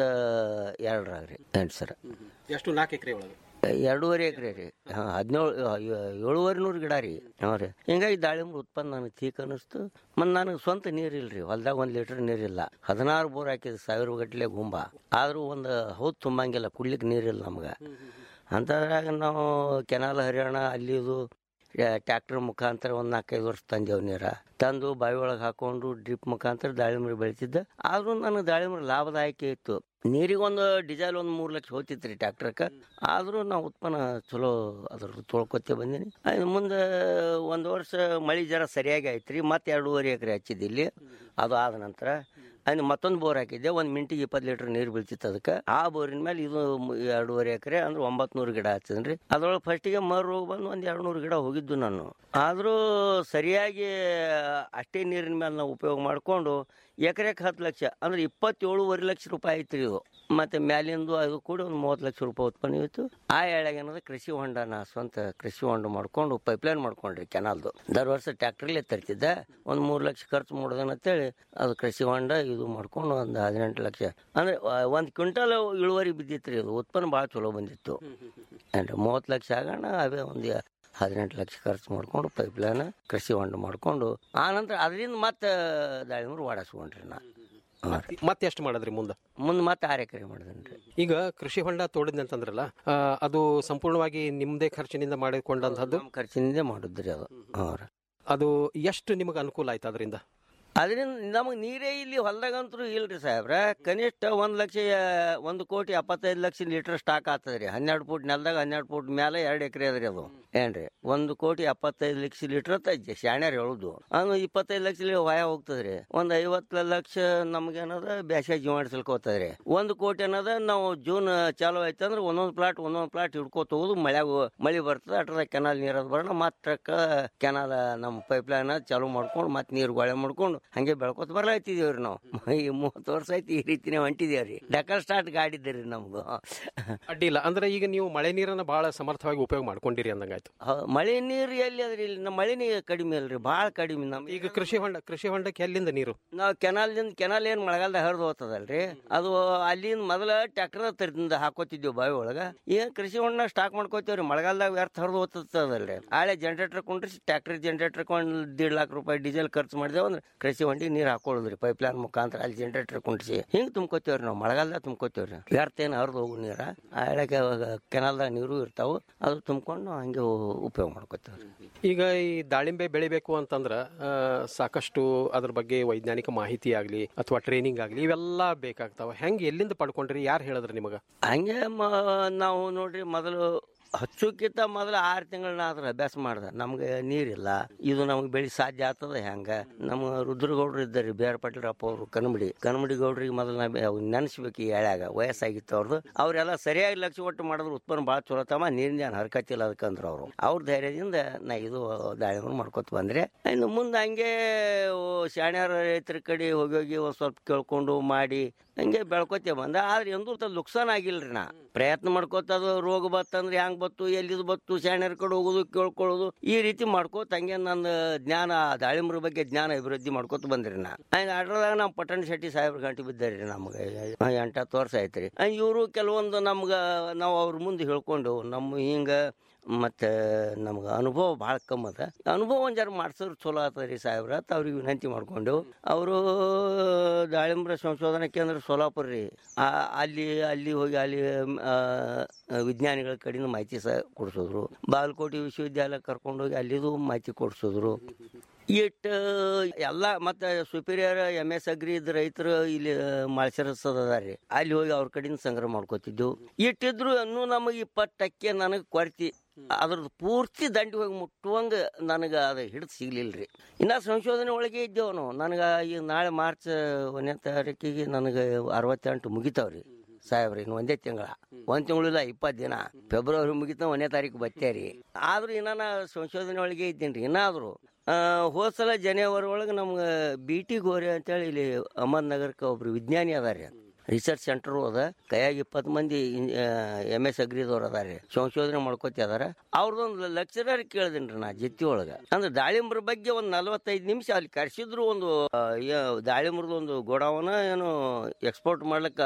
ಎರಡರಾಗ ರೀ ಎಂಟು ಸರ್ ಎಷ್ಟು ನಾಲ್ಕು ಎಕರೆ ಒಳಗೆ ಎರಡೂವರೆ ಎಕರೆ ರೀ ಹಾಂ ಹದಿನೇಳು ಏಳುವರೆ ನೂರು ಗಿಡ ರೀ ಹಾಂ ರೀ ಹಿಂಗಾಗಿ ದಾಳಿಂಬ್ರ ಉತ್ಪನ್ನ ನನಗೆ ತೀಕ್ ಅನ್ನಿಸ್ತು ಮತ್ತು ನನಗೆ ಸ್ವಂತ ನೀರಿಲ್ರಿ ಹೊಲ್ದಾಗ ಒಂದು ಲೀಟರ್ ನೀರಿಲ್ಲ ಹದಿನಾರು ಬೋರ್ ಹಾಕಿದ ಸಾವಿರ ಗಟ್ಟಲೆ ಗುಂಬ ಆದರೂ ಒಂದು ಹೌದು ತುಂಬಂಗಿಲ್ಲ ಕುಡ್ಲಿಕ್ಕೆ ನೀರಿಲ್ಲ ನಮ್ಗೆ ಅಂಥದ್ರಾಗ ನಾವು ಕೆನಾಲ್ ಹರಿಯಾಣ ಅಲ್ಲಿ ಇದು ಟ್ಯಾಕ್ಟರ್ ಮುಖಾಂತರ ಒಂದು ನಾಲ್ಕೈದು ವರ್ಷ ತಂದೇವು ನೀರ ತಂದು ಬಾವಿ ಒಳಗೆ ಹಾಕೊಂಡು ಡ್ರಿಪ್ ಮುಖಾಂತರ ದಾಳಿಂಬ್ರಿ ಬೆಳಿತಿದ್ದೆ ಆದ್ರೂ ನನಗೆ ದಾಳಿಂಬ್ರಿ ಲಾಭದಾಯಕ ಇತ್ತು ನೀರಿಗೊಂದು ಡೀಸೆಲ್ ಒಂದು ಮೂರು ಲಕ್ಷ ಹೋಗ್ತಿತ್ತು ರೀ ಟ್ಯಾಕ್ಟ್ರಕ್ಕೆ ಆದರೂ ನಾವು ಉತ್ಪನ್ನ ಚಲೋ ಅದ್ರ ತೊಳ್ಕೊತೇ ಬಂದೀನಿ ಆಯ್ತು ಮುಂದೆ ಒಂದು ವರ್ಷ ಮಳೆ ಜರ ಸರಿಯಾಗಿ ಆಯ್ತು ರೀ ಮತ್ತೆ ಎರಡೂವರೆ ಎಕರೆ ಹಚ್ಚಿದ್ದು ಇಲ್ಲಿ ಅದು ಆದ ನಂತರ ಅಲ್ಲಿ ಮತ್ತೊಂದು ಬೋರ್ ಹಾಕಿದ್ದೆ ಒಂದು ಮಿಂಟಿಗೆ ಇಪ್ಪತ್ತು ಲೀಟರ್ ನೀರು ಬೀಳ್ತಿತ್ತು ಅದಕ್ಕೆ ಆ ಬೋರಿನ ಮೇಲೆ ಇದು ಮ್- ಎರಡೂವರೆ ಎಕರೆ ಅಂದ್ರೆ ಒಂಬತ್ತು ನೂರು ಗಿಡ ಹಚ್ಚಿದ್ರಿ ಅದ್ರೊಳಗೆ ಫಸ್ಟಿಗೆ ಮರು ರೋಗ ಬಂದು ಒಂದು ಎರಡು ನೂರು ಗಿಡ ಹೋಗಿದ್ದು ನಾನು ಆದರೂ ಸರಿಯಾಗಿ ಅಷ್ಟೇ ನೀರಿನ ಮೇಲೆ ನಾವು ಉಪಯೋಗ ಮಾಡಿಕೊಂಡು ಎಕರೆಗೆ ಹತ್ತು ಲಕ್ಷ ಅಂದ್ರೆ ಇಪ್ಪತ್ತೇಳುವರೆ ಲಕ್ಷ ರೂಪಾಯಿ ಐತ್ರಿ ಇದು ಮತ್ತೆ ಮ್ಯಾಲಿಂದು ಅದು ಕೂಡ ಒಂದು ಮೂವತ್ತು ಲಕ್ಷ ರೂಪಾಯಿ ಉತ್ಪನ್ನ ಇತ್ತು ಆ ಎಳೆಗೆ ಏನದ ಕೃಷಿ ಹೊಂಡ ನಾ ಸ್ವಂತ ಕೃಷಿ ಹೊಂಡ ಮಾಡ್ಕೊಂಡು ಪೈಪ್ಲೈನ್ ಮಾಡ್ಕೊಂಡ್ರಿ ಕೆನಾಲ್ದು ದರ್ ವರ್ಷ ಟ್ಯಾಕ್ಟ್ರಲ್ಲೇ ತರ್ತಿದ್ದೆ ಒಂದು ಮೂರು ಲಕ್ಷ ಖರ್ಚು ಮಾಡೋದನ್ನಂತೇಳಿ ಅದು ಕೃಷಿ ಹೊಂಡ ಇದು ಮಾಡ್ಕೊಂಡು ಒಂದು ಹದಿನೆಂಟು ಲಕ್ಷ ಅಂದ್ರೆ ಒಂದು ಕ್ವಿಂಟಲ್ ಇಳುವರಿ ಬಿದ್ದಿತ್ತು ರೀ ಅದು ಉತ್ಪನ್ನ ಭಾಳ ಚಲೋ ಬಂದಿತ್ತು ಅಂದ್ರೆ ಮೂವತ್ತು ಲಕ್ಷ ಆಗೋಣ ಅವೇ ಒಂದು ಹದಿನೆಂಟು ಲಕ್ಷ ಖರ್ಚು ಮಾಡ್ಕೊಂಡು ಪೈಪ್ಲೈನ್ ಕೃಷಿ ಹೊಂಡ ಮಾಡ್ಕೊಂಡು ಆನಂತರ ಅದರಿಂದ ಮತ್ತೆ ದಾಳಿಂಬ್ರು ವಾಡಿಸ್ಕೊಂಡ್ರಿ ನಾ ಮತ್ತೆ ಎಷ್ಟು ಮಾಡದ್ರಿ ಮುಂದೆ ಮುಂದೆ ಮತ್ತೆ ಆರು ಎಕರೆ ಮಾಡಿದ್ರಿ ಈಗ ಕೃಷಿ ಹೊಂಡ ತೋಡಿದ್ನಿ ಅಂತಂದ್ರಲ್ಲ ಆ, ಅದು ಸಂಪೂರ್ಣವಾಗಿ ನಿಮ್ದೇ ಖರ್ಚಿನಿಂದ ಮಾಡಿಕೊಂಡಂತಹದ್ದು ಖರ್ಚಿನಿಂದ ಮಾಡಿದ್ರಿ ಅದು ಹಾಂ ಅದು ಎಷ್ಟು ನಿಮಗೆ ಅನುಕೂಲ ಆಯ್ತು ಅದರಿಂದ ಅದರಿಂದ ನಮಗೆ ನೀರೇ ಇಲ್ಲಿ ಹೊಲ್ದಾಗಂತೂ ಇಲ್ರಿ ಸಾಹೇಬ್ರ ಕನಿಷ್ಠ ಒಂದು ಲಕ್ಷ ಆ, ಒಂದು ಕೋಟಿ ಎಪ್ಪತ್ತೈದು ಲಕ್ಷ ಲೀಟರ್ ಸ್ಟಾಕ್ ಆಗ್ತದ್ರಿ ಹನ್ನೆರಡು ಫೂಟ್ ನೆಲದಾಗ ಹನ್ನೆರಡು ಫೂಟ್ ಮೇಲೆ ಎರಡು ಎಕರೆ ಅದ್ರಿ ಅದು ಏನ್ರಿ ಒಂದು ಕೋಟಿ ಎಪ್ಪತ್ತೈದು ಲಕ್ಷ ಲೀಟರ್ ಅಂತ ಶಾಣ್ಯಾರ ಹೇಳುದು ಅದು ಇಪ್ಪತ್ತೈದು ಲಕ್ಷ ಲೀಟರ್ ಹೊಯ ಹೋಗ್ತದ್ರಿ ಒಂದು ಐವತ್ತು ಲಕ್ಷ ನಮ್ಗೇನದ ಬ್ಯಾಸ್ಯಾಗ ಜೀವಾಡಿಸ್ಲಿಕ್ಕೆ ಒಂದು ಕೋಟಿ ಅನ್ನೋದ ನಾವು ಜೂನ್ ಚಾಲು ಆಯ್ತು ಅಂದ್ರೆ ಒಂದೊಂದು ಪ್ಲಾಟ್ ಒಂದೊಂದು ಪ್ಲಾಟ್ ಹಿಡ್ಕೋತ ಹೋಗುದು ಮಳ್ಯಾಗ ಮಳಿ ಬರ್ತದೆ ಅಟ್ರದ ಕೆನಾಲ್ ನೀರದ್ ಬರೋಣ ಮತ್ತೆ ಕೆನಾಲ್ ನಮ್ಮ ಪೈಪ್ ಲೈನ್ ಚಾಲು ಮಾಡ್ಕೊಂಡು ಮತ್ತೆ ನೀರು ಗೊಳೆ ಮಾಡ್ಕೊಂಡು ಹಂಗೆ ಬೆಳ್ಕೊತ ಬರ್ಲಾಯ್ತಿದೇವ್ರಿ ನಾವು ಈ ಮೂವತ್ತು ವರ್ಷ ಆಯ್ತು ಈ ರೀತಿನೇ ಹೊಂಟಿದೇವ್ರಿ ಡಕಲ್ ಸ್ಟಾರ್ಟ್ ಗಾಡಿ ಇದ್ದೀರಿ ನಮ್ದು ಅಡ್ಡಿ ಇಲ್ಲ ಅಂದ್ರೆ ಈಗ ನೀವು ಮಳೆ ನೀರನ್ನ ಬಹಳ ಸಮರ್ಥವಾಗಿ ಉಪಯೋಗ ಮಾಡ್ಕೊಂಡಿರಿ ಅಂದಂಗಾಯ್ತು ಹ- ಮಳೆ ನೀರು ಎಲ್ಲಿ ಅದ್ರಿ ಇಲ್ಲಿ ನಮ್ಮ ಮಳೆ ನೀರು ಕಡಿಮೆ ಅಲ್ರಿ ಭಾಳ ಕಡಿಮೆ ನಮ್ ಈಗ ಕೃಷಿ ಹೊಂಡ ಕೃಷಿ ಹೊಂಡಕ್ಕೆ ಎಲ್ಲಿಂದ ನೀರು ನಾವು ಕೆನಾಲ್ದಿಂದ ಕೆನಾಲ್ ಏನ್ ಮಳೆಗಾಲದಾಗ ಹರಿದು ಹೋಗ್ತದಲ್ರಿ ಅದು ಅಲ್ಲಿಂದ ಮೊದಲ ಟ್ರ್ಯಾಕ್ಟರ್ ತರದಿಂದ ಹಾಕೋತಿದ್ವಿ ಬಾವಿ ಒಳಗ ಏನ್ ಕೃಷಿ ಹೊಂಡ ಸ್ಟಾಕ್ ಮಾಡ್ಕೋತೀವ್ರಿ ಮಳೆಗಾಲದಾಗ ವ್ಯರ್ಥ ಹರಿದು ಹೋಗ್ತದಲ್ರಿ ಆಳೆ ಜನರೇಟರ್ ಕುಂಡ್ರಿಸಿ ಟ್ರ್ಯಾಕ್ಟರ್ ಜನರೇಟರ್ ಕೊಂಡು ದೀಡ್ ಲಾಖ ರೂಪಾಯಿ ಡೀಸೆಲ್ ಖರ್ಚು ಮಾಡಿದೇವು ಅಂದ್ರೆ ಕೃಷಿ ಹೊಂಡಿ ನೀರ್ ಹಾಕೊಳ್ಳೋದ್ರಿ ಪೈಪ್ ಲೈನ್ ಮುಖಾಂತರ ಅಲ್ಲಿ ಜನರೇಟರ್ ಕುಂಡ್ರಿಸಿ ಹಿಂಗ್ ತುಂಬ್ಕೋತೀವ್ರಿ ನಾವು ಮಳೆಗಾಲದಾಗ ತುಂಬ್ಕೋತೀವ್ರಿ ವ್ಯರ್ಥ ಏನು ಹರಿದು ಹೋಗು ನೀರ ಆಳೆಗೆ ಕೆನಾಲ್ದಾಗ ನೀರು ಇರ್ತಾವ ಅದು ತುಂಬ್ಕೊಂಡು ನಾವು ಹಂಗೆ ಉ- ಉಪಯೋಗ ಮಾಡ್ಕೋತೀವ್ರಿ ಈಗ ಈ ದಾಳಿಂಬೆ ಬೆಳಿಬೇಕು ಅಂತಂದ್ರ ಆ, ಸಾಕಷ್ಟು ಅದ್ರ ಬಗ್ಗೆ ವೈಜ್ಞಾನಿಕ ಮಾಹಿತಿ ಆಗ್ಲಿ ಅಥವಾ ಟ್ರೈನಿಂಗ್ ಆಗ್ಲಿ ಇವೆಲ್ಲ ಬೇಕಾಗ್ತಾವ ಹೆಂಗ್ ಎಲ್ಲಿಂದ ಪಡ್ಕೊಂಡ್ರಿ ಯಾರು ಹೇಳಿದ್ರಿ ನಿಮಗ ಹಂಗೆ ಮ- ನಾವು ನೋಡ್ರಿ ಮೊದಲು ಹಚ್ಚೋಕ್ಕಿಂತ ಮೊದಲು ಆರು ತಿಂಗಳನ್ನ ಅದ್ರ ಅಭ್ಯಾಸ ಮಾಡ್ದೆ ನಮ್ಗೆ ನೀರಿಲ್ಲ ಇದು ನಮ್ಗೆ ಬೆಳಿ ಸಾಧ್ಯ ಆಗ್ತದ ಹೆಂಗ ನಮ್ಮ ರುದ್ರಗೌಡ್ರು ಇದ್ದಾರೆ ಬೇರೆ ಪಾಟೀಲಪ್ಪ ಅವರು ಕನಮಡಿ ಕನಮಡಿ ಗೌಡ್ರಿಗೆ ಮೊದಲು ನಾ ನೆನೆಸ್ಬೇಕು ಈ ಎಳ್ಯಾಗ ವಯಸ್ಸಾಗಿತ್ತು ಅವ್ರದ್ದು ಅವರೆಲ್ಲ ಸರಿಯಾಗಿ ಲಕ್ಷ್ಯ ಕೊಟ್ಟು ಮಾಡಿದ್ರು ಉತ್ಪನ್ನ ಭಾಳ ಚಲೋ ತಮ್ಮ ನೀರಿನ ಏನು ಹರ್ಕತ್ತಿಲ್ಲ ಅದಕ್ಕಂದ್ರು ಅವರು ಅವ್ರ ಧೈರ್ಯದಿಂದ ನಾ ಇದು ದಾಳಿಂಬೆ ಮಾಡ್ಕೊತ ಬಂದ್ರೆ ಇನ್ನು ಮುಂದೆ ಹಂಗೆ ಶಾಣ್ಯಾರ ರೈತರ ಕಡೆ ಹೋಗಿ ಹೋಗಿ ಒಂದು ಸ್ವಲ್ಪ ಕೇಳ್ಕೊಂಡು ಮಾಡಿ ಹಂಗೆ ಬೆಳ್ಕೊತೇ ಬಂದ ಆದ್ರೆ ಎಂದೂ ತ ಲುಕ್ಸಾನ್ ಆಗಿಲ್ರಿ ನಾ ಪ್ರಯತ್ನ ಮಾಡ್ಕೋತ ಅದು ರೋಗ ಬತ್ತಂದ್ರೆ ಹೆಂಗ್ ಬತ್ತು ಎಲ್ಲಿದು ಬತ್ತು ಶಾಣ್ಯರ ಕಡೆ ಹೋಗೋದು ಕೇಳ್ಕೊಳ್ಳೋದು ಈ ರೀತಿ ಮಾಡ್ಕೋತ ಹಂಗೆ ನನ್ನ ಜ್ಞಾನ ದಾಳಿಂಬ್ರ ಬಗ್ಗೆ ಜ್ಞಾನ ಅಭಿವೃದ್ಧಿ ಮಾಡ್ಕೋತ ಬಂದ್ರಿ ನಾ ಹಂಗೆ ಅದ್ರೊಳಗ ನಮ್ಮ ಪಟ್ಟಣ ಶೆಟ್ಟಿ ಸಾಹೇಬ್ರ ಗಂಟೆ ಬಿದ್ದಾರಿ ನಮ್ಗೆ ಎಂಟತ್ತು ವರ್ಷ ಆಯ್ತ್ರಿ ಇವರು ಕೆಲವೊಂದು ನಮ್ಗೆ ನಾವು ಅವ್ರ ಮುಂದೆ ಹೇಳ್ಕೊಂಡು ನಮ್ಮ ಹಿಂಗ ಮತ್ತು ನಮ್ಗೆ ಅನುಭವ ಭಾಳ ಕಮ್ಮಿ ಅದ ಅನುಭವ ಒಂದು ಜರ ಮಾಡ್ಸೋರು ಚಲೋ ಆತದ ರೀ ಸಾಹೇಬ್ರ ಅಂತ ಅವ್ರಿಗೆ ವಿನಂತಿ ಮಾಡ್ಕೊಂಡು ಅವರು ದಾಳಿಂಬ್ರ ಸಂಶೋಧನಾ ಕೇಂದ್ರ ಸೋಲಾಪುರ ರೀ ಆ, ಅಲ್ಲಿ ಅಲ್ಲಿ ಹೋಗಿ ಅಲ್ಲಿ ಆ, ವಿಜ್ಞಾನಿಗಳ ಕಡೆಯಿಂದ ಮಾಹಿತಿ ಸಹ ಕೊಡಿಸಿದ್ರು ಬಾಗಲಕೋಟೆ ವಿಶ್ವವಿದ್ಯಾಲಯ ಕರ್ಕೊಂಡೋಗಿ ಅಲ್ಲಿದು ಮಾಹಿತಿ ಕೊಡಿಸಿದ್ರು ಇಟ್ ಎಲ್ಲ ಮತ್ತೆ ಸುಪೀರಿಯರ್ ಎಮ್ ಎಸ್ ಅಗ್ರಿ ಇದ್ದ ರೈತರು ಇಲ್ಲಿ ಮಾಳ್ಸರಸದ ಅದಾರಿ ಅಲ್ಲಿ ಹೋಗಿ ಅವ್ರ ಕಡೆಯಿಂದ ಸಂಗ್ರಹ ಮಾಡ್ಕೋತಿದ್ದು ಇಟ್ಟಿದ್ರು ಇನ್ನೂ ನಮಗೆ ಇಪ್ಪತ್ತು ಟಕ್ಕೆ ನನಗೆ ಕೊರತಿ ಅದ್ರದ್ದು ಪೂರ್ತಿ ದಂಡಿ ಹೋಗಿ ಮುಟ್ಟುವಂಗ ನನಗೆ ಅದು ಹಿಡಿದು ಸಿಗ್ಲಿಲ್ರಿ ಇನ್ನ ಸಂಶೋಧನೆ ಒಳಗೆ ಇದ್ದೇವು ನಾವು ನನಗೆ ಈಗ ನಾಳೆ ಮಾರ್ಚ್ ಒಂದನೇ ತಾರೀಕಿಗೆ ನನಗೆ ಅರವತ್ತೆಂಟು ಮುಗಿತಾವ್ರಿ ಸಾಹೇಬ್ರಿ ಇನ್ನು ಒಂದೇ ತಿಂಗಳ ಒಂದ್ ತಿಂಗಳಿಲ್ಲ ಇಪ್ಪತ್ತು ದಿನ ಫೆಬ್ರವರಿ ಮುಗಿತ ಒಂದನೇ ತಾರೀಕು ಬತ್ತೇರಿ ಆದ್ರೂ ಇನ್ನ ನಾ ಸಂಶೋಧನೆ ಒಳಗೆ ಇದ್ದೀನಿ ರೀ ಇನ್ನಾದ್ರು ಆ, ಹೋದ್ ಸಲ ಜನವರಿ ಒಳಗೆ ನಮ್ಗೆ ಬಿ ಟಿ ಗೋರೆ ಅಂತೇಳಿ ಇಲ್ಲಿ ಅಹಮದ್ ನಗರಕ್ಕೆ ಒಬ್ರು ವಿಜ್ಞಾನಿ ಅದಾರಿ ರಿಸರ್ಚ್ ಸೆಂಟರ್ ಅದ ಕೈಯಾಗ ಇಪ್ಪತ್ತು ಮಂದಿ ಎಮ್ ಎಸ್ ಅಗ್ರಿದವ್ರು ಅದಾರಿ ಸಂಶೋಧನೆ ಮಾಡ್ಕೋತಿ ಅದಾರ ಅವ್ರದೊಂದು ಲೆಕ್ಚರರ್ ಕೇಳಿದಿನ್ರಿ ನಾ ಜತ್ತಿ ಒಳಗ ಅಂದ್ರೆ ದಾಳಿಂಬ್ರ ಬಗ್ಗೆ ಒಂದು ನಲವತ್ತೈದು ನಿಮಿಷ ಅಲ್ಲಿ ಕರ್ಸಿದ್ರು ಒಂದು ಆ, ಯಾ- ದಾಳಿಂಬ್ರದ್ದು ಒಂದು ಗೋಡಾವನ ಏನು ಎಕ್ಸ್ಪೋರ್ಟ್ ಮಾಡ್ಲಿಕ್ಕ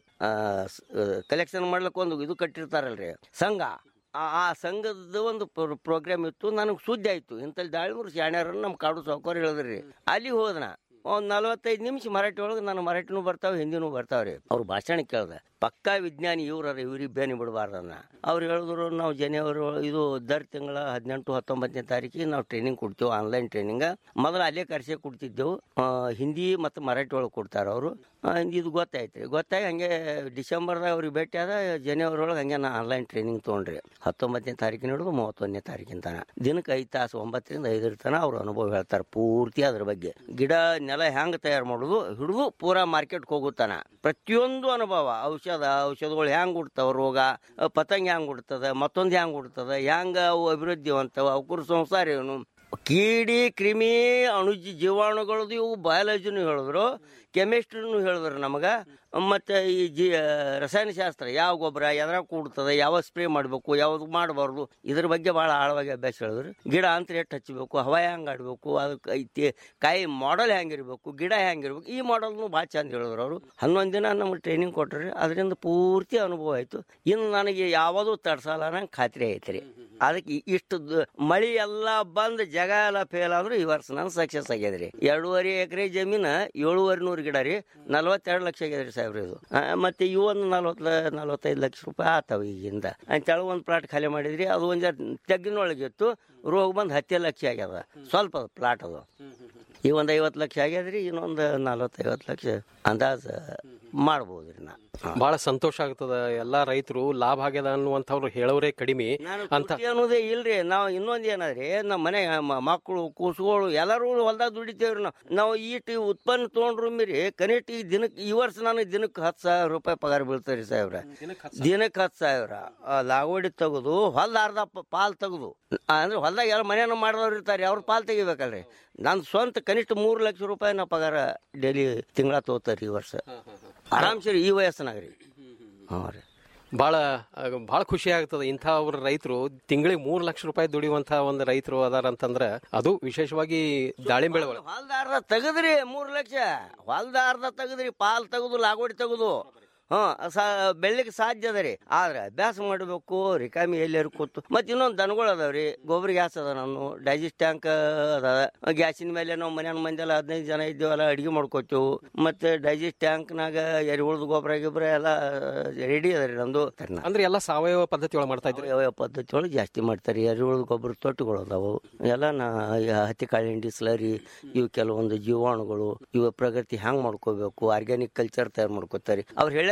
ಕಲೆಕ್ಷನ್ ಮಾಡ್ಲಿಕ್ಕೆ ಒಂದು ಇದು ಕಟ್ಟಿರ್ತಾರಲ್ರಿ ಸಂಘ ಆ ಆ ಸಂಘದ ಒಂದು ಪ್ರೋಗ್ರಾಮ್ ಇತ್ತು ನನಗೆ ಸುದ್ದಿ ಆಯ್ತು ಇಂಥಲ್ಲಿ ದಾಳಿಮೂರು ಶಾಣ್ಯಾರನ್ನ ನಮ್ಮ ಕಾಡು ಸಾವುಕಾರ ಹೇಳಿದ್ರಿ ಅಲ್ಲಿ ಹೋದನ ಒಂದ್ ನಲವತ್ತೈದು ನಿಮಿಷ ಮರಾಠಿ ಒಳಗೆ ನಾನು ಮರಾಠಿನೂ ಬರ್ತಾವ ಹಿಂದಿನೂ ಬರ್ತಾವ್ರಿ ಅವ್ರ ಭಾಷಣ ಕೇಳ್ದೆ ಪಕ್ಕಾ ವಿಜ್ಞಾನಿ ಇವ್ರ ಇವ್ರಿಗೆ ಬೇನಿ ಬಿಡಬಾರ್ದನ್ನ ಅವ್ರು ಹೇಳಿದ್ರು ನಾವು ಜನವರಿ ಒಳ- ಇದು ದರ್ ತಿಂಗಳ ಹದಿನೆಂಟು ಹತ್ತೊಂಬತ್ತನೇ ತಾರೀಕಿಗೆ ನಾವು ಟ್ರೈನಿಂಗ್ ಕೊಡ್ತೇವೆ ಆನ್ಲೈನ್ ಟ್ರೈನಿಂಗ್ ಮೊದಲು ಅಲ್ಲೇ ಕರ್ಸೆ ಕೊಡ್ತಿದ್ದೆವು ಆ, ಹಿಂದಿ ಮತ್ತು ಮರಾಠಿ ಒಳಗೆ ಕೊಡ್ತಾರ ಅವರು ಇದು ಗೊತ್ತಾಯ್ತು ರೀ ಗೊತ್ತಾಗಿ ಹಂಗೆ ಡಿಸೆಂಬರ್ದಾಗ ಅವ್ರಿಗೆ ಭೇಟಿ ಆದ ಜನವರಿ ಒಳಗೆ ಹಂಗೆ ನಾ ಆನ್ಲೈನ್ ಟ್ರೈನಿಂಗ್ ತೊಗೊಂಡ್ರಿ ಹತ್ತೊಂಬತ್ತನೇ ತಾರೀಕಿನ ಹಿಡಿದು ಮೂವತ್ತೊಂದನೇ ತಾರೀಕಿನ ತನ ದಿನಕ್ಕೆ ಐದು ತಾಸು ಒಂಬತ್ತರಿಂದ ಐದರ ತನ ಅವ್ರ ಅನುಭವ ಹೇಳ್ತಾರೆ ಪೂರ್ತಿ ಅದ್ರ ಬಗ್ಗೆ ಗಿಡ ನೆಲ ಹೆಂಗ್ ತಯಾರು ಮಾಡೋದು ಹಿಡಿದು ಪೂರಾ ಮಾರ್ಕೆಟ್ಗೆ ಹೋಗುತ್ತಾನ ಪ್ರತಿಯೊಂದು ಅನುಭವ ಔಷಧ ಔಷಧಗಳು ಹೆಂಗ್ ಹುಡ್ತಾವ ರೋಗ ಅ, ಪತಂಗ ಹೆಂಗ್ ಹುಡ್ತದ ಮತ್ತೊಂದು ಹೆಂಗ್ ಹುಡ್ತದ ಹೆಂಗ ಅವು ಅಭಿವೃದ್ಧಿ ಹೊಂತಾವ ಅವಕುರ ಸಂಸಾರ ಏನು ಕೀಡಿ ಕ್ರಿಮಿ ಅಣುಜಿ ಜೀವಾಣುಗಳದ್ದು ಇವು ಬಯಾಲಜಿನೂ ಹೇಳಿದ್ರು ಕೆಮಿಸ್ಟ್ರಿನೂ ಹೇಳಿದ್ರು ನಮಗೆ ಮತ್ತು ಈ ಜಿ ರಸಾಯನಶಾಸ್ತ್ರ ಯಾವ ಗೊಬ್ಬರ ಎದ್ರಾಗ ಕೂಡ್ತದೆ ಯಾವ ಸ್ಪ್ರೇ ಮಾಡಬೇಕು ಯಾವ್ದು ಮಾಡಬಾರ್ದು ಇದ್ರ ಬಗ್ಗೆ ಭಾಳ ಆಳವಾಗಿ ಅಭ್ಯಾಸ ಹೇಳಿದ್ರು ಗಿಡ ಅಂತ ಎಷ್ಟು ಹಚ್ಚಬೇಕು ಹವಾ ಹೆಂಗೆ ಆಡಬೇಕು ಅದಕ್ಕೆ ಐತಿ ಕಾಯಿ ಮಾಡಲ್ ಹೆಂಗಿರ್ಬೇಕು ಗಿಡ ಹೆಂಗಿರ್ಬೇಕು ಈ ಮಾಡಲ್ನು ಭಾಳ ಚಂದ ಹೇಳಿದ್ರು ಅವರು ಹನ್ನೊಂದು ದಿನ ನಮ್ಗೆ ಟ್ರೈನಿಂಗ್ ಕೊಟ್ರಿ ಅದರಿಂದ ಪೂರ್ತಿ ಅನುಭವ ಆಯಿತು ಇನ್ನು ನನಗೆ ಯಾವುದೂ ತಡ್ಸಲ್ಲ ನಂಗೆ ಖಾತ್ರಿ ಐತ್ರಿ ಅದಕ್ಕೆ ಇ- ಇಷ್ಟು ದ- ಮಳಿ ಎಲ್ಲ ಬಂದು ಜಗ ಎಲ್ಲ ಫೇಲ್ ಆದ್ರೂ ಈ ವರ್ಷ ನಾನು ಸಕ್ಸಸ್ ಆಗ್ಯದ್ರಿ ಎರಡೂವರೆ ಎಕರೆ ಜಮೀನ ಏಳುವರೆ ನೂರು ಗಿಡ ರೀ ನಲ್ವತ್ತೆರಡು ಲಕ್ಷ ಆಗ್ಯದ್ರಿ ಸಾಹೇಬ್ರಿ ಇದು ಆ, ಮತ್ತೆ ಇವು ಒಂದು ನಲ್ವತ್ತು ನಲ್ವತ್ತೈದು ಲಕ್ಷ ರೂಪಾಯಿ ಆತಾವ ಈಗಿಂದ ಅಂತೇಳಿ ಒಂದು ಪ್ಲಾಟ್ ಖಾಲಿ ಮಾಡಿದ್ರಿ ಅದು ಒಂದು ತೆಗ್ಗಿನೊಳಗೆ ಇತ್ತು ರೋಗ ಬಂದು ಹತ್ತೇ ಲಕ್ಷ ಆಗ್ಯದ ಸ್ವಲ್ಪ ಪ್ಲಾಟ್ ಅದು ಈ ಒಂದು ಐವತ್ತು ಲಕ್ಷ ಆಗ್ಯದ್ರಿ ಇನ್ನೊಂದು ನಲ್ವತ್ತೈವತ್ತು ಲಕ್ಷ ಅಂದಾಜು ಮಾಡ್ಬೋದ್ರಿ ನಾ ಬಹಳ ಸಂತೋಷ ಆಗ್ತದ ಎಲ್ಲಾ ರೈತರು ಲಾಭ ಆಗ್ಯದ ಅನ್ನುವಂಥವ್ರು ಹೇಳೋರೇ ಕಡಿಮೆ ಅಂತ ತೃಪ್ತಿ ಅನ್ನೋದೇ ಇಲ್ರಿ ನಾವು ಇನ್ನೊಂದ್ ಏನದ್ರಿ ನಮ್ಮ ಮನೆ ಮ- ಮಕ್ಕಳು ಕೂಸುಗಳು ಎಲ್ಲರೂ ಹೊಲ್ದಾಗ ದುಡಿತೇವ್ರಿ ನಾವು ನಾವು ಈಟ್ ಉತ್ಪನ್ನ ತೊಗೊಂಡ್ರು ಮೀರಿ ಕನಿಷ್ಠ ಈ ದಿನಕ್ಕೆ ಈ ವರ್ಷ ನನಗೆ ದಿನಕ್ಕೆ ಹತ್ತು ಸಾವಿರ ರೂಪಾಯಿ ಪಗಾರ ಬೀಳ್ತಾವ್ರಿ ಸಾಹೇಬ್ರ ದಿನಕ್ಕೆ ಹತ್ತು ಸಾವಿರ ಆ, ಲಾಗೋಡಿ ತೆಗೆದು ಹೊಲ್ದ ಅರ್ಧ ಪ- ಪಾಲ್ ತೆಗೆದು ಅಂದ್ರೆ ಹೊಲ್ದಾಗ ಎಲ್ಲ ಮನೆಯನ್ನು ಮಾಡಿದವ್ರು ಇರ್ತಾರೆ ಅವ್ರ ಪಾಲ್ ತೆಗಿಬೇಕಲ್ರಿ ನನ್ನ ಸ್ವಂತ ಕನಿಷ್ಠ ಮೂರು ಲಕ್ಷ ರೂಪಾಯಿ ನಾ ಪಗಾರ ಡೈಲಿ ತಿಂಗಳ ತಗೋತಾರ್ರಿ ಈ ವರ್ಷ ಆರಾಮ್ಸೆ ರೀ ಈ ವಯಸ್ಸಿನಾಗ ರೀ ಹಾಂ ರೀ ಬಹಳ ಬಹಳ ಖುಷಿ ಆಗ್ತದೆ ಇಂಥ ಒಬ್ರು ರೈತರು ತಿಂಗಳಿಗೆ ಮೂರ್ ಲಕ್ಷ ರೂಪಾಯಿ ದುಡಿಯುವಂತ ಒಂದು ರೈತರು ಅದಾರ ಅಂತಂದ್ರ ಅದು ವಿಶೇಷವಾಗಿ ದಾಳಿಂಬೆ ಒಳಗೆ ಹೊಲ್ದ ಅರ್ಧ ತೆಗದ್ರಿ ಮೂರ್ ಲಕ್ಷ ಹೊಲ್ದ ಅರ್ಧ ತೆಗದ್ರಿ ಪಾಲ್ ತೆಗೆದು ಲಾಗೋಡಿ ತೆಗೆದು ಹ್ಮ್ ಸಾ ಬೆಳ್ಳಿಗೆ ಸಾಧ್ಯ ಅದ ರೀ ಆದ್ರೆ ಅಭ್ಯಾಸ ಮಾಡಬೇಕು ರಿಕಾಮಿ ಎಲ್ಲಾರು ಕೂತು ಮತ್ತೆ ಇನ್ನೊಂದು ದನಗಳು ಅದಾವ್ರಿ ಗೊಬ್ಬರ ಗ್ಯಾಸ್ ಅದ ನಾನು ಡೈಜೆಸ್ಟ್ ಟ್ಯಾಂಕ್ ಅದ ಗ್ಯಾಸಿನ ಮೇಲೆ ನಾವು ಮನ್ಯಾನ ಮಂದಿಲ್ಲ ಹದಿನೈದು ಜನ ಇದ್ದೇವಲ್ಲ ಅಡಿಗೆ ಮಾಡ್ಕೋತೇವು ಮತ್ತೆ ಡೈಜೆಸ್ಟ್ ಟ್ಯಾಂಕ್ನಾಗ ಎರಿಹುಳದ ಗೊಬ್ಬರ ಗಿಬ್ಬರ ಎಲ್ಲ ರೆಡಿ ಅದ ರೀ ನಮ್ದು ಅಂದ್ರೆ ಎಲ್ಲ ಸಾವಯವ ಪದ್ಧತಿ ಒಳಗೆ ಮಾಡ್ತಾ ಇದ್ರಿ ಸಾವಯವ ಪದ್ಧತಿ ಒಳಗೆ ಜಾಸ್ತಿ ಮಾಡ್ತಾರೆ ಎರೆಹುಳದ ಗೊಬ್ಬರ ತೊಟ್ಟುಗಳು ಅದಾವು ಎಲ್ಲ ನಾ ಈ ಹತ್ತಿ ಕಾಳು ಹಿಂಡಿ ಸ್ಲರಿ ಇವು ಕೆಲವೊಂದು ಜೀವಾಣುಗಳು ಇವು ಪ್ರಗತಿ ಹ್ಯಾಂಗ್ ಮಾಡ್ಕೋಬೇಕು ಆರ್ಗ್ಯಾನಿಕ್ ಕಲ್ಚರ್ ತಯಾರು ಮಾಡ್ಕೋತಾರೆ ಅವ್ರು ಹೇಳ್ಯಾರ